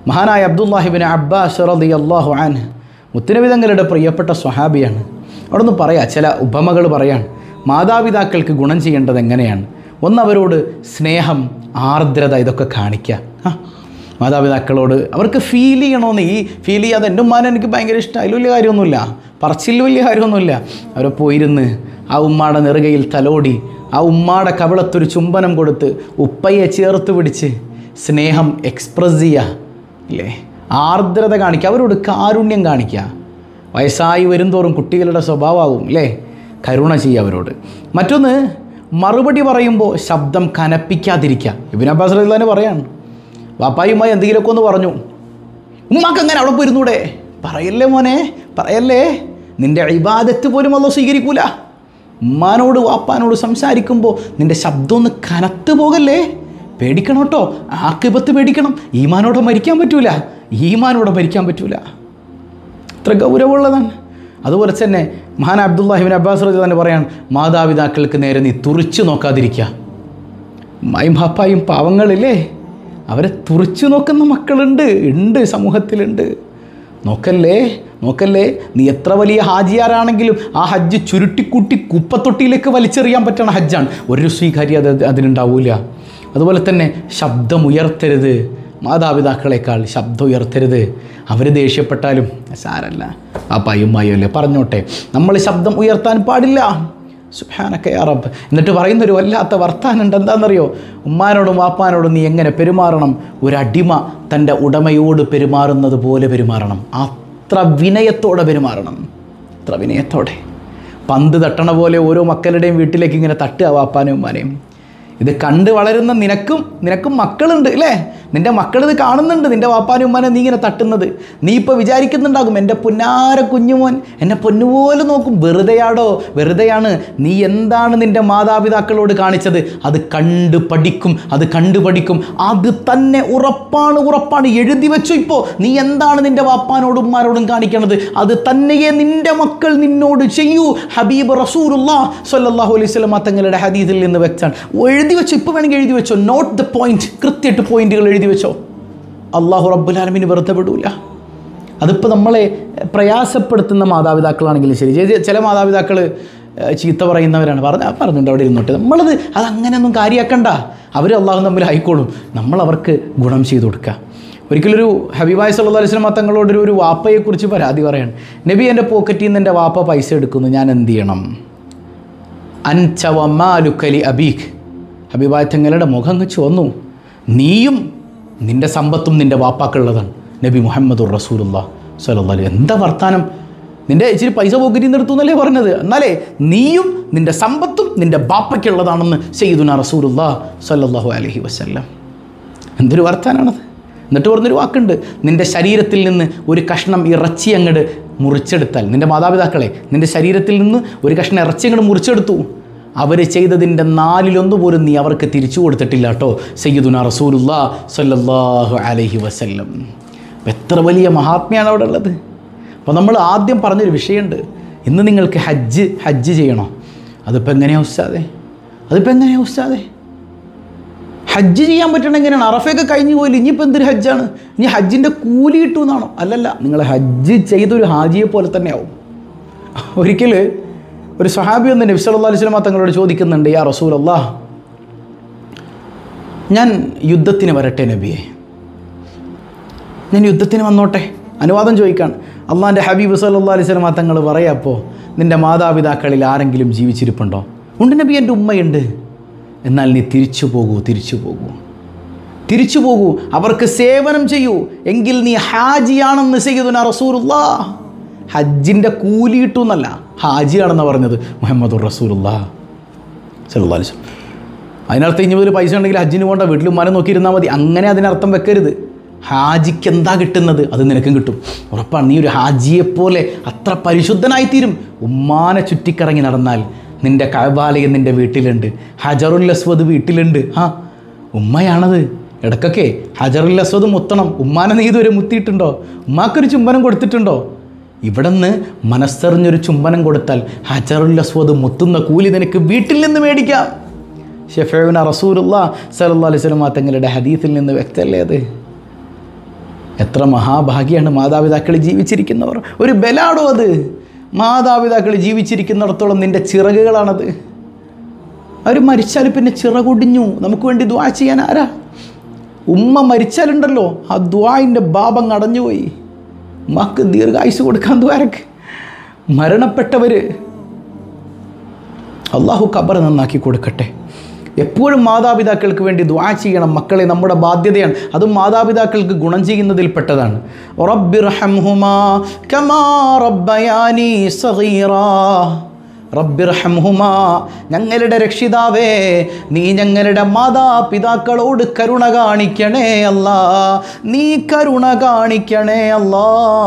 മഹാനായ അബ്ദുല്ലാഹിബിൻ അബ്ബാസ് റതി അള്ളാഹു ആൻ മുത്തുനബി തങ്ങളുടെ പ്രിയപ്പെട്ട സ്വഹാബിയാണ് അവിടെ നിന്ന് പറയാം ചില ഉപമകൾ പറയാൻ മാതാപിതാക്കൾക്ക് ഗുണം ചെയ്യേണ്ടത് എങ്ങനെയാണ് ഒന്ന് അവരോട് സ്നേഹം ആർദ്രത ഇതൊക്കെ കാണിക്കുക ആ മാതാപിതാക്കളോട് അവർക്ക് ഫീൽ ചെയ്യണമെന്ന് ഈ ഫീൽ ചെയ്യാതെ എൻ്റെ ഉമ്മാനെ എനിക്ക് ഭയങ്കര ഇഷ്ടം അതിൽ വലിയ കാര്യമൊന്നുമില്ല പറച്ചിൽ വലിയ കാര്യമൊന്നുമില്ല അവരെ പോയിരുന്ന് ആ ഉമ്മാടെ നെറുകയിൽ തലോടി ആ ഉമ്മാടെ കവിളത്തൊരു ചുംബനം കൊടുത്ത് ഉപ്പയെ ചേർത്ത് പിടിച്ച് സ്നേഹം എക്സ്പ്രസ് ചെയ്യുക ഇല്ലേ ആർദ്രത കാണിക്കുക അവരോട് കാരുണ്യം കാണിക്കുക വയസ്സായി വരുംതോറും കുട്ടികളുടെ സ്വഭാവമാവും അല്ലേ കരുണ ചെയ്യുക അവരോട് മറ്റൊന്ന് മറുപടി പറയുമ്പോൾ ശബ്ദം കനപ്പിക്കാതിരിക്കുക ഇബിൻ അബ്ബാസ് റഹ്ലാന് പറയാണ് വാപ്പായുമായി എന്തെങ്കിലുമൊക്കെ ഒന്ന് പറഞ്ഞു ഉമ്മാക്ക് അങ്ങനെ അവിടെ പോയിരുന്നൂടെ പറയല്ലേ മോനെ പറയല്ലേ നിന്റെ ഇബാദത്ത് പോലും അല്ലോ സ്വീകരിക്കൂല ഉമ്മാനോട് വാപ്പാനോട് സംസാരിക്കുമ്പോൾ നിന്റെ ശബ്ദം ഒന്ന് കനത്ത് പോകല്ലേ പേടിക്കണം കേട്ടോ ആക്കിപത്ത് പേടിക്കണം ഈമാനോടെ മരിക്കാൻ പറ്റൂല ഈമാനോടെ മരിക്കാൻ പറ്റൂല അത്ര ഗൗരവമുള്ളതാണ് അതുപോലെ തന്നെ മഹാൻ അബ്ദുല്ലാഹിബിൻ അബ്ബാസ് റജി തന്നെ പറയാൻ മാതാപിതാക്കൾക്ക് നേരെ നീ തുറിച്ചു നോക്കാതിരിക്കുക ഉമ്മായും പാപ്പായും പാവങ്ങളില്ലേ അവരെ തുറിച്ചു നോക്കുന്ന മക്കളുണ്ട് ഉണ്ട് സമൂഹത്തിലുണ്ട് നോക്കല്ലേ നോക്കല്ലേ നീ എത്ര വലിയ ഹാജിയാരാണെങ്കിലും ആ ഹജ്ജ് ചുരുട്ടിക്കൂട്ടി കുപ്പത്തൊട്ടിയിലേക്ക് വലിച്ചെറിയാൻ പറ്റണ ഹജ്ജാണ് ഒരു സ്വീകാര്യ അത് അതിനുണ്ടാവില്ല അതുപോലെ തന്നെ ശബ്ദം ഉയർത്തരുത് മാതാപിതാക്കളെക്കാൾ ശബ്ദം ഉയർത്തരുത് അവർ ദേഷ്യപ്പെട്ടാലും സാരല്ല ആ പയ്യുമ്മായോ അല്ലേ പറഞ്ഞോട്ടെ നമ്മൾ ശബ്ദം ഉയർത്താൻ പാടില്ല സുഹാനക്കെ അറബ് എന്നിട്ട് പറയുന്നൊരു വല്ലാത്ത വർത്താനുണ്ട് എന്താണെന്നറിയോ ഉമ്മാനോടും വാപ്പാനോടും നീ എങ്ങനെ പെരുമാറണം ഒരു അടിമ തൻ്റെ ഉടമയോട് പെരുമാറുന്നത് പോലെ പെരുമാറണം അത്ര വിനയത്തോടെ പെരുമാറണം അത്ര വിനയത്തോടെ പന്ത് തട്ടണ പോലെ ഓരോ മക്കളുടെയും വീട്ടിലേക്ക് ഇങ്ങനെ തട്ടുക വാപ്പാനും ഉമ്മാനെയും ഇത് കണ്ട് വളരുന്ന നിനക്കും നിനക്കും മക്കളുണ്ട് അല്ലേ നിൻ്റെ മക്കളിത് കാണുന്നുണ്ട് നിൻ്റെ വാപ്പാനും ഉമ്മാനെ നീ ഇങ്ങനെ തട്ടുന്നത് നീ ഇപ്പോൾ വിചാരിക്കുന്നുണ്ടാകും എൻ്റെ പൊന്നാര കുഞ്ഞുമോൻ എന്നെ പൊന്നുപോലെ നോക്കും വെറുതെയാടോ വെറുതെയാണ് നീ എന്താണ് നിൻ്റെ മാതാപിതാക്കളോട് കാണിച്ചത് അത് കണ്ട് പഠിക്കും അത് കണ്ടു പഠിക്കും അത് തന്നെ ഉറപ്പാണ് ഉറപ്പാണ് എഴുതി വെച്ചു ഇപ്പോൾ നീ എന്താണ് നിൻ്റെ വാപ്പാനോടും ഉമ്മാരോടും കാണിക്കണത് അത് തന്നെയേ നിൻ്റെ മക്കൾ നിന്നോട് ചെയ്യൂ ഹബീബ് റസൂറുല്ലാ സല്ലല്ലാഹു അലൈഹി സ്വലമ തങ്ങളുടെ ഹദീദിൽ നിന്ന് വെച്ചാണ് എഴുതി വെച്ചോ ഇപ്പോൾ വേണമെങ്കിൽ എഴുതി വെച്ചോ നോട്ട് ദ പോയിന്റ് കൃത്യമായിട്ട് പോയിന്റുകൾ എഴുതി വെച്ചോ അള്ളാഹു റബ്ബുലാലമിന് വെറുതെ വിടൂല അതിപ്പോൾ നമ്മളെ പ്രയാസപ്പെടുത്തുന്ന മാതാപിതാക്കളാണെങ്കിലും ശരി ചെ- ചില മാതാപിതാക്കൾ ചീത്ത പറയുന്നവരാണ് പറഞ്ഞ പറഞ്ഞിട്ടുണ്ട് അവിടെ ഇരുന്നോട്ടെ നമ്മളത് അത് അങ്ങനെയൊന്നും കാര്യമാക്കണ്ട അവർ അള്ളാഹു തമ്മിൽ ആയിക്കോളും നമ്മൾ അവർക്ക് ഗുണം ചെയ്തു കൊടുക്കുക ഒരിക്കലൊരു ഹബീബായ് സല്ലാ അലൈഹി സ്വലം തങ്ങളോടൊരു ഒരു വാപ്പയെക്കുറിച്ച് പരാതി പറയാണ് നബി എൻ്റെ പോക്കറ്റിൽ നിന്ന് എൻ്റെ വാപ്പ പൈസ എടുക്കുന്നു ഞാൻ എന്ത് ചെയ്യണം അൻചവമാലുക്കലി അബീഖ് ഹബീബായ തങ്ങളുടെ മുഖം അങ്ങ് ചുവന്നു നീയും നിൻ്റെ സമ്പത്തും നിൻ്റെ വാപ്പാക്കുള്ളതാണ് നബി മുഹമ്മദുർ റസൂലുള്ള സല്ലല്ലാഹു അലൈഹി എന്താ വർത്താനം നിൻ്റെ ഇച്ചിരി പൈസ പോക്കറ്റിൽ നിന്ന് എടുത്തു എന്നല്ലേ പറഞ്ഞത് എന്നാലേ നീയും നിൻ്റെ സമ്പത്തും നിൻ്റെ ബാപ്പയ്ക്കുള്ളതാണെന്ന് സയ്യിദുന റസൂലുള്ള സല്ലല്ലാഹു അലൈഹി വസല്ലം എന്തൊരു വർത്താനാണത് എന്നിട്ട് പറഞ്ഞൊരു വാക്കുണ്ട് നിൻ്റെ ശരീരത്തിൽ നിന്ന് ഒരു കഷ്ണം ഇറച്ചി അങ്ങോട്ട് മുറിച്ചെടുത്താൽ നിൻ്റെ മാതാപിതാക്കളെ നിൻ്റെ ശരീരത്തിൽ നിന്ന് ഒരു കഷ്ണം ഇറച്ചി അങ്ങോട്ട് മുറിച്ചെടുത്തു അവർ ചെയ്തതിൻ്റെ നാലിലൊന്നു പോലും നീ അവർക്ക് തിരിച്ചു കൊടുത്തിട്ടില്ല കേട്ടോ സയ്യിദുന റസൂലുല്ലാ സല്ലല്ലാഹു അലൈഹി വസല്ലം അപ്പം എത്ര വലിയ മഹാത്മ്യാണ് അവിടെ ഉള്ളത് അപ്പോൾ നമ്മൾ ആദ്യം പറഞ്ഞൊരു വിഷയമുണ്ട് ഇന്ന് നിങ്ങൾക്ക് ഹജ്ജ് ഹജ്ജ് ചെയ്യണോ അതിപ്പോൾ എങ്ങനെയാണ് ഉസ്താദേ അതിപ്പോൾ എങ്ങനെയാണ് ഉസ്താദേ ഹജ്ജ് ചെയ്യാൻ പറ്റണം എങ്ങനെയാണ് അറഫയൊക്കെ കഴിഞ്ഞു പോയില്ല ഇനിയിപ്പോൾ എന്തൊരു ഹജ്ജാണ് ഇനി ഹജ്ജിൻ്റെ കൂലി കിട്ടും എന്നാണോ അല്ലല്ല നിങ്ങൾ ഹജ്ജ് ചെയ്തൊരു ഹാജിയെ പോലെ തന്നെയാവും ഒരിക്കൽ ഒരു സഹാബി ഒന്ന് നബി സല്ലല്ലാഹു അലൈഹി വസല്ലം തങ്ങളോട് ചോദിക്കുന്നുണ്ട് യാ റസൂൽ അള്ളാഹ് ഞാൻ യുദ്ധത്തിന് വരട്ടെ നബിയെ ഞാൻ യുദ്ധത്തിന് വന്നോട്ടെ അനുവാദം ചോദിക്കാൻ അള്ളാഹിൻ്റെ ഹബീബ് സല്ലല്ലാഹു അലൈഹി വസല്ലം തങ്ങൾ പറയാപ്പോൾ നിൻ്റെ മാതാപിതാക്കളിൽ ആരെങ്കിലും ജീവിച്ചിരിപ്പുണ്ടോ ഉണ്ട് നബി എൻ്റെ ഉമ്മയുണ്ട് എന്നാൽ നീ തിരിച്ചു പോകൂ തിരിച്ചു പോകൂ തിരിച്ചു പോകൂ അവർക്ക് സേവനം ചെയ്യൂ എങ്കിൽ നീ ഹാജിയാണെന്ന് ചെയ്യുന്ന റസൂറുല്ലാ ഹജ്ജിൻ്റെ കൂലി കിട്ടുമെന്നല്ല ഹാജിയാണെന്ന് പറഞ്ഞത് മുഹമ്മദ് റസൂറുല്ലാ സല്ലല്ലാഹു അലൈഹി വസല്ലം അതിനർത്ഥം ഇനി മുതൽ പൈസ ഉണ്ടെങ്കിൽ ഹജ്ജിന് പോകണ്ട വീട്ടിൽ ഉമ്മാനെ നോക്കിയിരുന്നാൽ മതി അങ്ങനെ അതിനർത്ഥം വെക്കരുത് ഹാജിക്ക് എന്താ കിട്ടുന്നത് അത് നിനക്കും കിട്ടും ഉറപ്പാണ് നീ ഒരു ഹാജിയെപ്പോലെ അത്ര പരിശുദ്ധനായിത്തീരും ഉമ്മാനെ ചുറ്റിക്കറങ്ങി നടന്നാൽ നിൻ്റെ കഴബാലയം നിൻ്റെ വീട്ടിലുണ്ട് ഹജറുൽ അസ്വദ് വീട്ടിലുണ്ട് ആ ഉമ്മയാണത് ഇടക്കൊക്കെ ഹജറുൽ അസ്വദ് മുത്തണം ഉമ്മാനെ നീ ഇതുവരെ മുത്തിയിട്ടുണ്ടോ ഉമ്മാക്കൊരു ചുംബനം കൊടുത്തിട്ടുണ്ടോ ഇവിടുന്ന് മനസ്സറിഞ്ഞൊരു ചുംബനം കൊടുത്താൽ ഹജറുൽ അസ്വദ് മുത്തുന്ന കൂലി നിനക്ക് വീട്ടിൽ നിന്ന് മേടിക്കാം ഷെഫേവിന റസൂലുള്ള സലല്ലാ അലൈഹി സ്വലമ തങ്ങളുടെ ഹദീസിൽ നിന്ന് വ്യക്തമല്ലേ അത് എത്ര മഹാഭാഗ്യമാണ് മാതാപിതാക്കൾ ജീവിച്ചിരിക്കുന്നവർ ഒരു ബലാടോ അത് മാതാപിതാക്കൾ ജീവിച്ചിരിക്കുന്നിടത്തോളം നിൻ്റെ ചിറകുകളാണത് അവർ മരിച്ചാൽ പിന്നെ ചിറകൊടിഞ്ഞു നമുക്ക് വേണ്ടി ദ്വാ ചെയ്യാൻ ആരാ ഉമ്മ മരിച്ചാലുണ്ടല്ലോ ആ ദ്വായിൻ്റെ ബാബം അടഞ്ഞുപോയി ഉമ്മക്ക് ദീർഘായുസ് കൊടുക്കാൻ ദ്വാരക്ക് മരണപ്പെട്ടവർ അള്ളാഹു ഖബർ നന്നാക്കി കൊടുക്കട്ടെ എപ്പോഴും മാതാപിതാക്കൾക്ക് വേണ്ടി ദ്വാ ചെയ്യണം മക്കളെ നമ്മുടെ ബാധ്യതയാണ് അതും മാതാപിതാക്കൾക്ക് ഗുണം ചെയ്യുന്നതിൽപ്പെട്ടതാണ് റബ്ബിർഹംഹുമാ കമാ റബ്ബയാനി സഗീറാ റബ്ബിർഹംഹുമാ ഞങ്ങളുടെ രക്ഷിതാവേ നീ ഞങ്ങളുടെ മാതാപിതാക്കളോട് കരുണ കാണിക്കണേ അല്ലാ നീ കരുണ കാണിക്കണേ അല്ലാ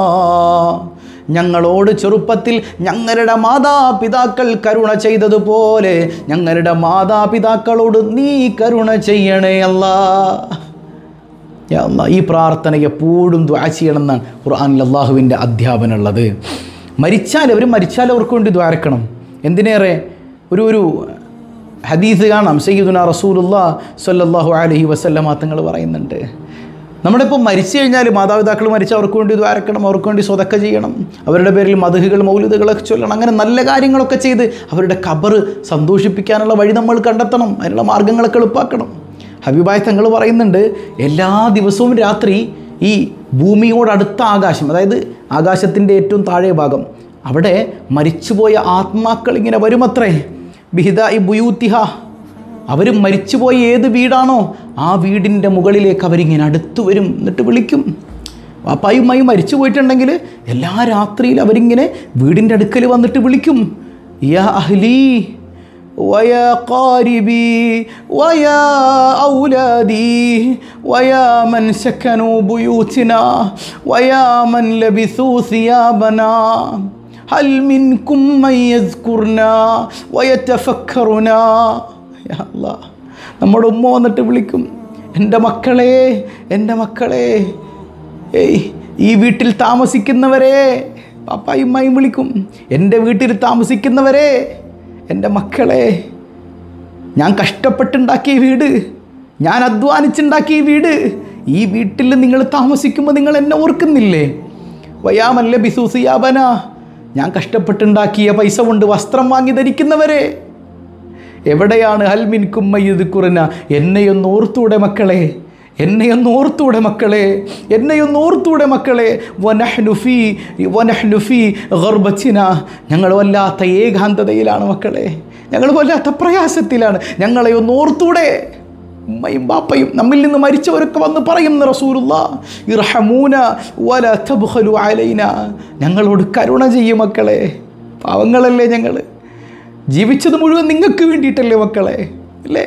ഞങ്ങളോട് ചെറുപ്പത്തിൽ ഞങ്ങളുടെ മാതാപിതാക്കൾ കരുണ ചെയ്തതുപോലെ ഞങ്ങളുടെ മാതാപിതാക്കളോട് നീ കരുണ ചെയ്യണേ അല്ലാ യാ അല്ലാ, ഈ പ്രാർത്ഥന എപ്പോഴും ദ്വാ ചെയ്യണമെന്നാണ് ഖുർആാനിൽ അള്ളാഹുവിൻ്റെ അധ്യാപനമുള്ളത് മരിച്ചാൽ അവർ മരിച്ചാൽ അവർക്ക് വേണ്ടി ദ്വാരക്കണം എന്തിനേറെ ഒരു ഒരു ഹദീസ് കാണാം സയ്യിദുന റസൂലുല്ലാ സ്വല്ലല്ലാഹു അലൈഹി വസല്ലമ തങ്ങൾ പറയുന്നുണ്ട് നമ്മളിപ്പോൾ മരിച്ചു കഴിഞ്ഞാൽ മാതാപിതാക്കൾ മരിച്ച അവർക്ക് വേണ്ടി ദ്വാരക്കണം അവർക്ക് വേണ്ടി സ്വതക്ക ചെയ്യണം അവരുടെ പേരിൽ മധുഹുകൾ മൗലിദുകളൊക്കെ ചൊല്ലണം അങ്ങനെ നല്ല കാര്യങ്ങളൊക്കെ ചെയ്ത് അവരുടെ കബറ് സന്തോഷിപ്പിക്കാനുള്ള വഴി നമ്മൾ കണ്ടെത്തണം അതിനുള്ള മാർഗ്ഗങ്ങളൊക്കെ എളുപ്പാക്കണം ഹബീബായ് തങ്ങൾ പറയുന്നുണ്ട് എല്ലാ ദിവസവും രാത്രി ഈ ഭൂമിയോടടുത്ത ആകാശം അതായത് ആകാശത്തിൻ്റെ ഏറ്റവും താഴെ ഭാഗം അവിടെ മരിച്ചുപോയ ആത്മാക്കൾ ഇങ്ങനെ വരുമത്രേ ബിഹിദ ഈ ബുയൂത്തിഹ അവർ മരിച്ചുപോയ ഏത് വീടാണോ ആ വീടിൻ്റെ മുകളിലേക്ക് അവരിങ്ങനെ അടുത്ത് വരും എന്നിട്ട് വിളിക്കും വാപ്പായുമായി മരിച്ചു പോയിട്ടുണ്ടെങ്കിൽ എല്ലാ രാത്രിയിൽ അവരിങ്ങനെ വീടിൻ്റെ അടുക്കൽ വന്നിട്ട് വിളിക്കും യാ അഹ്ലി ويا قاربي ويا أولادي ويا من سكنوا بيوتنا ويا من لبثوا ثيابنا هل منكم من يذكرنا ويتفكرنا يا الله നമ്മുടെ ഉമ്മ വന്നിട്ട് വിളിക്കും എൻ്റെ മക്കളെ എൻ്റെ മക്കളെ ഏയ് ഈ വീട്ടിൽ താമസിക്കുന്നവരെ പാപ്പായും ഉമ്മയും വിളിക്കും എൻ്റെ വീട്ടിൽ താമസിക്കുന്നവരെ എൻ്റെ മക്കളെ ഞാൻ കഷ്ടപ്പെട്ടുണ്ടാക്കിയ വീട് ഞാൻ അധ്വാനിച്ചുണ്ടാക്കിയ വീട് ഈ വീട്ടിൽ നിങ്ങൾ താമസിക്കുമ്പോൾ നിങ്ങൾ എന്നെ ഓർക്കുന്നില്ലേ വയാമല്ല ബിസൂസിയാബന ഞാൻ കഷ്ടപ്പെട്ടുണ്ടാക്കിയ പൈസ കൊണ്ട് വസ്ത്രം വാങ്ങി ധരിക്കുന്നവരെ എവിടെയാണ് ഹൽമിൻ കുമ്മയ്യത് കുറന എന്നെയൊന്ന് ഓർത്തൂടെ മക്കളെ എന്നെയൊന്ന് ഓർത്തൂടെ മക്കളെ എന്നെയൊന്ന് ഓർത്തൂടെ മക്കളെ വനഹ്നുഫി വനഹ്നുഫി ഗർബച്ചിന ഞങ്ങൾ വല്ലാത്ത ഏകാന്തതയിലാണ് മക്കളെ ഞങ്ങൾ വല്ലാത്ത പ്രയാസത്തിലാണ് ഞങ്ങളെ ഒന്ന് ഓർത്തൂടെ ഉമ്മയും ബാപ്പയും നമ്മിൽ നിന്ന് മരിച്ചവരൊക്കെ വന്ന് പറയും റസൂലുള്ള ഇർഹമൂന വല തബ്ഖലു അലൈന ഞങ്ങളോട് കരുണ ചെയ്യും മക്കളെ പാവങ്ങളല്ലേ ഞങ്ങൾ ജീവിച്ചത് മുഴുവൻ നിങ്ങൾക്ക് വേണ്ടിയിട്ടല്ലേ മക്കളെ അല്ലേ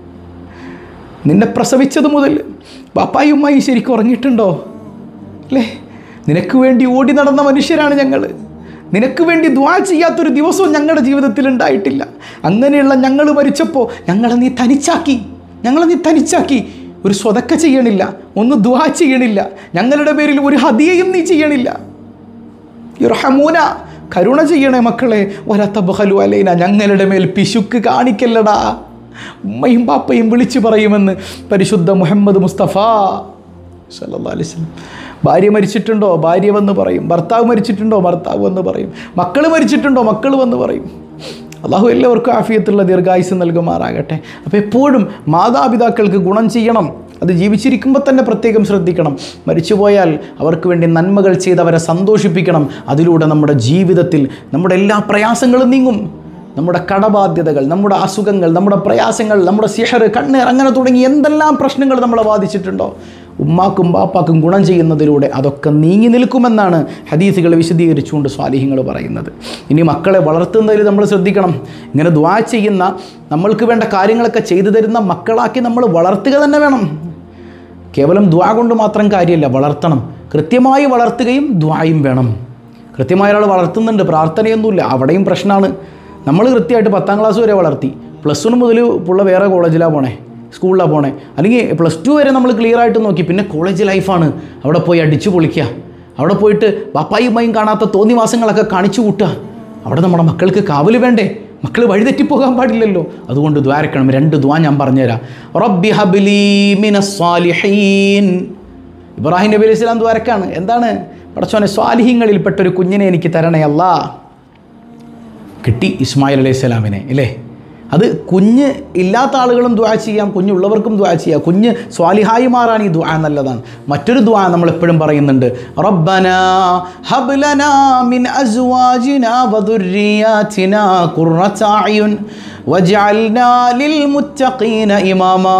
നിന്നെ പ്രസവിച്ചത് മുതൽ ബാപ്പായും ഉമ്മായും ശരിക്കും ഉറങ്ങിയിട്ടുണ്ടോ അല്ലേ നിനക്ക് വേണ്ടി ഓടി നടന്ന മനുഷ്യരാണ് ഞങ്ങൾ നിനക്ക് വേണ്ടി ദ്വാ ചെയ്യാത്തൊരു ദിവസവും ഞങ്ങളുടെ ജീവിതത്തിൽ ഉണ്ടായിട്ടില്ല അങ്ങനെയുള്ള ഞങ്ങൾ മരിച്ചപ്പോൾ ഞങ്ങളെ നീ തനിച്ചാക്കി ഞങ്ങളെ നീ തനിച്ചാക്കി ഒരു സ്വതക്ക ചെയ്യണില്ല ഒന്ന് ദ്വാ ചെയ്യണില്ല ഞങ്ങളുടെ പേരിൽ ഒരു ഹതിയയും നീ ചെയ്യണില്ല ഇർഹമൂന കരുണ ചെയ്യണേ മക്കളെ വരാത്ത ബഹലു അലൈന ഞങ്ങളുടെ മേൽ പിശുക്ക് കാണിക്കല്ലടാ ഉമ്മയും പാപ്പയും വിളിച്ചു പറയുമെന്ന് പരിശുദ്ധ മുഹമ്മദ് മുസ്തഫ സല്ലല്ലാഹു അലൈഹി വസല്ലം ഭാര്യ മരിച്ചിട്ടുണ്ടോ ഭാര്യ വന്ന് പറയും ഭർത്താവ് മരിച്ചിട്ടുണ്ടോ ഭർത്താവ് വന്ന് പറയും മക്കൾ മരിച്ചിട്ടുണ്ടോ മക്കൾ വന്ന് പറയും അള്ളാഹു എല്ലാവർക്കും ആഫിയത്തുള്ള ദീർഘായുസ് നൽകുമാറാകട്ടെ അപ്പോൾ എപ്പോഴും മാതാപിതാക്കൾക്ക് ഗുണം ചെയ്യണം അത് ജീവിച്ചിരിക്കുമ്പോൾ തന്നെ പ്രത്യേകം ശ്രദ്ധിക്കണം മരിച്ചുപോയാൽ അവർക്ക് വേണ്ടി നന്മകൾ ചെയ്ത് അവരെ സന്തോഷിപ്പിക്കണം അതിലൂടെ നമ്മുടെ ജീവിതത്തിൽ നമ്മുടെ എല്ലാ പ്രയാസങ്ങളും നീങ്ങും നമ്മുടെ കടബാധ്യതകൾ നമ്മുടെ അസുഖങ്ങൾ നമ്മുടെ പ്രയാസങ്ങൾ നമ്മുടെ സിഹർ കണ്ണീർ അങ്ങനെ തുടങ്ങി എന്തെല്ലാം പ്രശ്നങ്ങൾ നമ്മളെ ബാധിച്ചിട്ടുണ്ടോ ഉമ്മാക്കും ബാപ്പാക്കും ഗുണം ചെയ്യുന്നതിലൂടെ അതൊക്കെ നീങ്ങി നിൽക്കുമെന്നാണ് ഹദീസുകൾ വിശദീകരിച്ചുകൊണ്ട് സ്വാലിഹ്യങ്ങൾ പറയുന്നത് ഇനി മക്കളെ വളർത്തുന്നതിൽ നമ്മൾ ശ്രദ്ധിക്കണം ഇങ്ങനെ ദ്വാ ചെയ്യുന്ന നമ്മൾക്ക് വേണ്ട കാര്യങ്ങളൊക്കെ ചെയ്തു തരുന്ന മക്കളാക്കി നമ്മൾ വളർത്തുക തന്നെ വേണം കേവലം ദ്വാ കൊണ്ട് മാത്രം കാര്യമല്ല വളർത്തണം കൃത്യമായി വളർത്തുകയും ദ്വായും വേണം കൃത്യമായ ഒരാൾ വളർത്തുന്നുണ്ട് പ്രാർത്ഥനയൊന്നുമില്ല അവിടെയും പ്രശ്നമാണ് നമ്മൾ കൃത്യമായിട്ട് പത്താം ക്ലാസ് വരെ വളർത്തി പ്ലസ് വൺ മുതൽ പുള്ള വേറെ കോളേജിലാണ് പോണേ സ്കൂളിലാണ് പോണേ അല്ലെങ്കിൽ പ്ലസ് ടു വരെ നമ്മൾ ക്ലിയർ ആയിട്ട് നോക്കി പിന്നെ കോളേജ് ലൈഫാണ് അവിടെ പോയി അടിച്ചു പൊളിക്കുക അവിടെ പോയിട്ട് ബാപ്പായും ഉമ്മയും കാണാത്ത തോന്നി മാസങ്ങളൊക്കെ കാണിച്ചു കൂട്ടുക അവിടെ നമ്മുടെ മക്കൾക്ക് കാവൽ വേണ്ടേ മക്കൾ വഴിതെറ്റിപ്പോകാൻ പാടില്ലല്ലോ അതുകൊണ്ട് ദ്വാരക്കണം രണ്ട് ദ്വാ ഞാൻ പറഞ്ഞുതരാം റബ്ബി ഹബ്ലി മിനസ് സാലിഹീൻ ഇബ്രാഹിം നബി അലൈഹി സ്വലാം ദ്വാരക്കാണ് എന്താണ് പടച്ചോനെ സ്വാലിഹ്യങ്ങളിൽപ്പെട്ട ഒരു കുഞ്ഞിനെ എനിക്ക് തരണേ അല്ലാ കിട്ടി ഇസ്മായിൽ അലൈഹി സ്വലാമിനെ ഇല്ലേ അത് കുഞ്ഞ് ഇല്ലാത്ത ആളുകളും ദ്വാ ചെയ്യാം കുഞ്ഞുള്ളവർക്കും ദ്വാ ചെയ്യാം കുഞ്ഞ് സ്വാലിഹായി മാറാൻ ഈ ദ്വാ നല്ലതാണ് മറ്റൊരു ദ്വാ നമ്മൾ എപ്പോഴും പറയുന്നുണ്ട് റബ്ബന ഹബ്ലന മിൻ അസ്വാജിന വദുർരിയാതിന ഖുർറത അയുൻ വജഅൽനാ ലിൽ മുത്തഖീന ഇമാമാ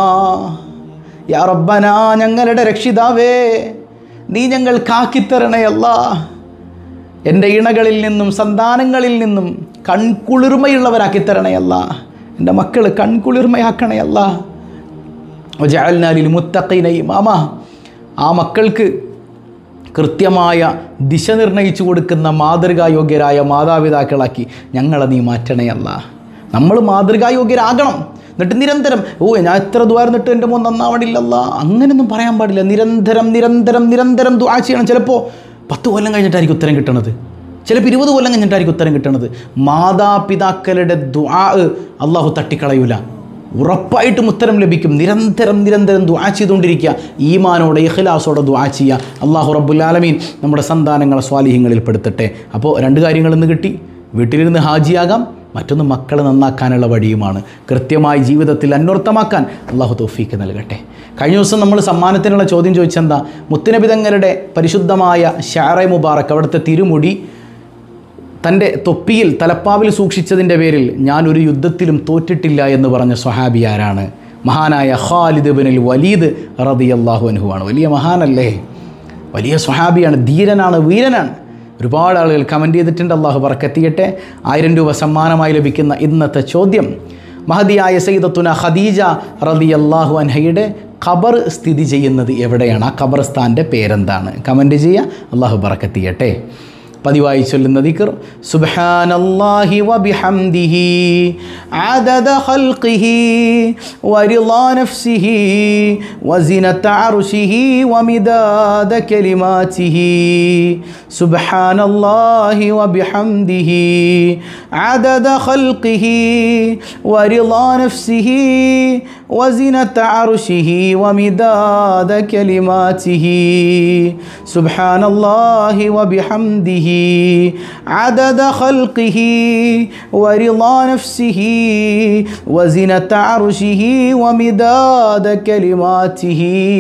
യാ റബ്ബന ഞങ്ങളുടെ രക്ഷിതാവേ നീ ഞങ്ങൾ കാക്കിത്തരണയല്ലാ എൻ്റെ ഇണകളിൽ നിന്നും സന്താനങ്ങളിൽ നിന്നും കൺകുളിർമയുള്ളവരാക്കി തരണയല്ല എൻ്റെ മക്കൾ കൺകുളിർമയാക്കണയല്ല ജാലിനാലിൽ മുത്തഖീന ഇമാമ ആ മക്കൾക്ക് കൃത്യമായ ദിശ നിർണയിച്ചു കൊടുക്കുന്ന മാതൃകായോഗ്യരായ മാതാപിതാക്കളാക്കി ഞങ്ങളെ നീ മാറ്റണയല്ല നമ്മൾ മാതൃകായോഗ്യരാകണം എന്നിട്ട് നിരന്തരം ഓ ഞാൻ എത്ര ദ്വാരന്നിട്ട് എൻ്റെ മോൻ നന്നാവണില്ലല്ല അങ്ങനെയൊന്നും പറയാൻ പാടില്ല നിരന്തരം നിരന്തരം നിരന്തരം ദ്വാ ചെയ്യണം ചിലപ്പോൾ പത്ത് കൊല്ലം കഴിഞ്ഞിട്ടായിരിക്കും ഉത്തരം കിട്ടണത് ചിലപ്പോൾ ഇരുപത് കൊല്ലം കഴിഞ്ഞിട്ടായിരിക്കും ഉത്തരം കിട്ടണത് മാതാപിതാക്കളുടെ ദ്വാ അള്ളാഹു തട്ടിക്കളയൂല ഉറപ്പായിട്ടും ഉത്തരം ലഭിക്കും നിരന്തരം നിരന്തരം ദ്വാ ചെയ്തുകൊണ്ടിരിക്കുക ഈമാനോടെ ഇഖ്ലാസോടെ ദ്വാ ചെയ്യുക അള്ളാഹു റബ്ബുല്ലാലമീൻ നമ്മുടെ സന്താനങ്ങളെ സ്വാലിഹ്യങ്ങളിൽ പെടുത്തട്ടെ അപ്പോൾ രണ്ട് കാര്യങ്ങൾ ഇന്ന് കിട്ടി വീട്ടിലിരുന്ന് ഹാജിയാകാം മറ്റൊന്ന് മക്കളെ നന്നാക്കാനുള്ള വഴിയുമാണ് കൃത്യമായി ജീവിതത്തിൽ അന്വർത്ഥമാക്കാൻ അള്ളാഹു തൗഫീക്ക് നൽകട്ടെ കഴിഞ്ഞ ദിവസം നമ്മൾ സമ്മാനത്തിനുള്ള ചോദ്യം ചോദിച്ചെന്താ മുത്തുനബി തങ്ങളുടെ പരിശുദ്ധമായ ഷാറെ മുബാറക്ക് അവിടുത്തെ തിരുമുടി തൻ്റെ തൊപ്പിയിൽ തലപ്പാവിൽ സൂക്ഷിച്ചതിൻ്റെ പേരിൽ ഞാൻ ഒരു യുദ്ധത്തിലും തോറ്റിട്ടില്ല എന്ന് പറഞ്ഞ സ്വഹാബി ആരാണ് മഹാനായ ഖാലിദ് ബിനിൽ വലീദ് റതി അള്ളാഹു അനുഹുവാണ് വലിയ മഹാനല്ലേ വലിയ സ്വഹാബിയാണ് ധീരനാണ് വീരനാണ് ഒരുപാട് ആളുകൾ കമൻറ്റ് ചെയ്തിട്ടുണ്ട് അള്ളാഹു പറക്കെത്തിയട്ടെ ആയിരം രൂപ സമ്മാനമായി ലഭിക്കുന്ന ഇന്നത്തെ ചോദ്യം മഹദിയായ സയ്യിദത്തുന ഖദീജ റതി അള്ളാഹു അൻഹയുടെ ഖബർ സ്ഥിതി ചെയ്യുന്നത് എവിടെയാണ് ആ ഖബർസ്ഥാൻ്റെ പേരെന്താണ് കമൻറ്റ് ചെയ്യുക അള്ളാഹു പറക്കെത്തിയട്ടെ പതിവായി ചൊല്ലുന്ന ദിക്ർ സുബ്ഹാനല്ലാഹി വബിഹംദിഹി عدد خلقه ورضا نفسه وزنة عرشه ومداد كلماته سبحان الله وبحمده عدد خلقه ورضا نفسه وزنة عرشه ومداد كلماته سبحان الله وبحمده عدد خلقه ورضا نفسه وزنة عرشه ومداد كلماته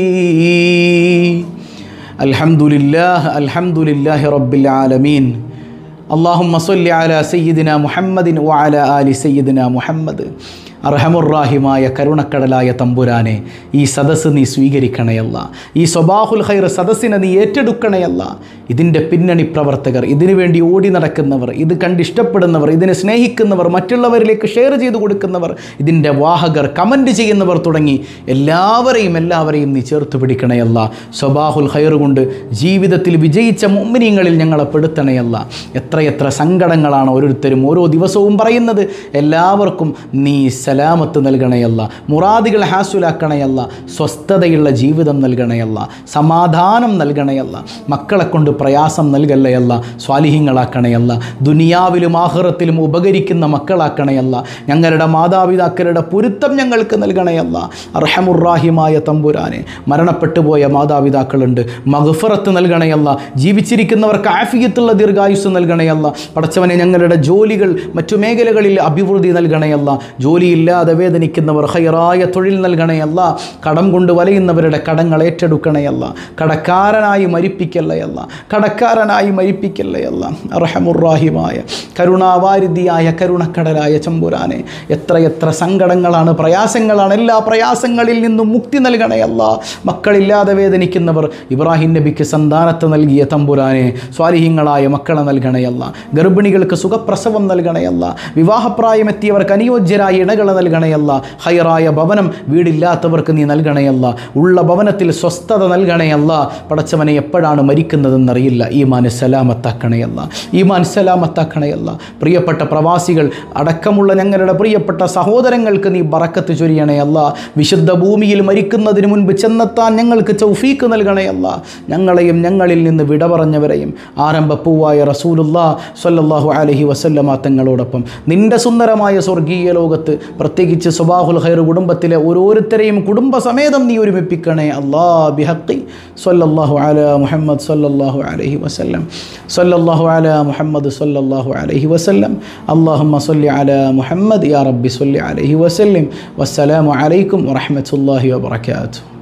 الحمد لله الحمد لله رب العالمين اللهم صل على سيدنا محمد وعلى آل سيدنا محمد അർഹമുറാഹിമായ കരുണക്കടലായ തമ്പുരാനെ ഈ സദസ്സ് നീ സ്വീകരിക്കണയല്ല ഈ സ്വബാഹുൽ ഖൈർ സദസ്സിനെ നീ ഏറ്റെടുക്കണയല്ല ഇതിൻ്റെ പിന്നണി പ്രവർത്തകർ ഇതിനു വേണ്ടി ഓടി നടക്കുന്നവർ ഇത് കണ്ടിഷ്ടപ്പെടുന്നവർ ഇതിനെ സ്നേഹിക്കുന്നവർ മറ്റുള്ളവരിലേക്ക് ഷെയർ ചെയ്തു കൊടുക്കുന്നവർ ഇതിൻ്റെ വാഹകർ കമൻറ്റ് ചെയ്യുന്നവർ തുടങ്ങി എല്ലാവരെയും എല്ലാവരെയും നീ ചേർത്ത് പിടിക്കണയല്ല സ്വബാഹുൽ ഖൈർ കൊണ്ട് ജീവിതത്തിൽ വിജയിച്ച മുമ്മിനിങ്ങളിൽ ഞങ്ങളെ പെടുത്തണയല്ല എത്രയെത്ര സങ്കടങ്ങളാണ് ഓരോരുത്തരും ഓരോ ദിവസവും പറയുന്നത് എല്ലാവർക്കും നീ സലാമത്ത് നൽകണയല്ല മുറാദികൾ ഹാസുലാക്കണയല്ല സ്വസ്ഥതയുള്ള ജീവിതം നൽകണയല്ല സമാധാനം നൽകണയല്ല മക്കളെ കൊണ്ട് പ്രയാസം നൽകല്ലയല്ല സ്വാലിഹ്യങ്ങളാക്കണയല്ല ദുനിയാവിലും ആഹ്റത്തിലും ഉപകരിക്കുന്ന മക്കളാക്കണയല്ല ഞങ്ങളുടെ മാതാപിതാക്കളുടെ പൊരുത്തം ഞങ്ങൾക്ക് നൽകണയല്ല അർഹമുറാഹിമായ തമ്പുരാനെ മരണപ്പെട്ടു പോയ മാതാപിതാക്കളുണ്ട് മഹഫറത്ത് നൽകണയല്ല ജീവിച്ചിരിക്കുന്നവർക്ക് ആഫിയത്തുള്ള ദീർഘായുസ് നൽകണയല്ല പടച്ചവനെ ഞങ്ങളുടെ ജോലികൾ മറ്റു മേഖലകളിൽ അഭിവൃദ്ധി നൽകണയല്ല ജോലിയില്ലാതെ വേദനിക്കുന്നവർ ഹൈറായ തൊഴിൽ നൽകണയല്ല കടം കൊണ്ട് വലയുന്നവരുടെ കടങ്ങൾ ഏറ്റെടുക്കണയല്ല കടക്കാരനായി മരിപ്പിക്കല്ലയല്ല കടക്കാരനായി മരിപ്പിക്കല്ലയല്ല റഹമുറാഹിമായ കരുണാവാരിധിയായ കരുണക്കടലായ ചമ്പുരാനെ എത്രയെത്ര സങ്കടങ്ങളാണ് പ്രയാസങ്ങളാണ് എല്ലാ പ്രയാസങ്ങളിൽ നിന്നും മുക്തി നൽകണയല്ല മക്കളില്ലാതെ വേദനിക്കുന്നവർ ഇബ്രാഹിം നബിക്ക് സന്താനത്തെ നൽകിയ തമ്പുരാനെ സ്വാലിഹ്യങ്ങളായ മക്കളെ നൽകണയല്ല ഗർഭിണികൾക്ക് സുഖപ്രസവം നൽകണയല്ല വിവാഹപ്രായമെത്തിയവർക്ക് അനുയോജ്യരായ ഇണകളെ നൽകണയല്ല ഹൈറായ ഭവനം വീടില്ലാത്തവർക്ക് നീ നൽകണയല്ല ഉള്ള ഭവനത്തിൽ സ്വസ്ഥത നൽകണയല്ല പടച്ചവനെ എപ്പോഴാണ് മരിക്കുന്നതെന്നറിയില്ല അറിയില്ല ഈമാൻ സലാമത്താക്കണയല്ല ഈമാൻ സലാമത്താക്കണയല്ല പ്രിയപ്പെട്ട പ്രവാസികൾ അടക്കമുള്ള ഞങ്ങളുടെ പ്രിയപ്പെട്ട സഹോദരങ്ങൾക്ക് നീ ബറക്കത്ത് ചൊരിയണയല്ല വിശുദ്ധ ഭൂമിയിൽ മരിക്കുന്നതിന് മുൻപ് ചെന്നെത്താൻ ഞങ്ങൾക്ക് ചൗഫീക്ക് നൽകണയല്ല ഞങ്ങളെയും ഞങ്ങളിൽ നിന്ന് വിട പറഞ്ഞവരെയും ആരംഭപ്പൂവായ റസൂലുള്ള സ്വല്ലല്ലാഹു അലൈഹി വസല്ലമ തങ്ങളോടൊപ്പം നിന്റെ സുന്ദരമായ സ്വർഗീയ ലോകത്ത് പ്രത്യേകിച്ച് സുബാഹുൽ ഖൈർ കുടുംബത്തിലെ ഓരോരുത്തരെയും കുടുംബസമേതം നീ ഒരുമിപ്പിക്കണേ അല്ലാ ബിഹക്കി സ്വല്ലല്ലാഹു അല മുഹമ്മദ് സ്വല്ലല്ലാഹു അലൈഹി വസല്ലം സ്വല്ലല്ലാഹു അല മുഹമ്മദ് സ്വല്ലല്ലാഹു അലൈഹി വസല്ലം അല്ലാഹുമ്മ സ്വല്ലി അല മുഹമ്മദ് യാ റബ്ബി സ്വല്ലി അലൈഹി വസല്ലം വസ്സലാമു അലൈക്കും വറഹ്മത്തുള്ളാഹി വബറകാതുഹു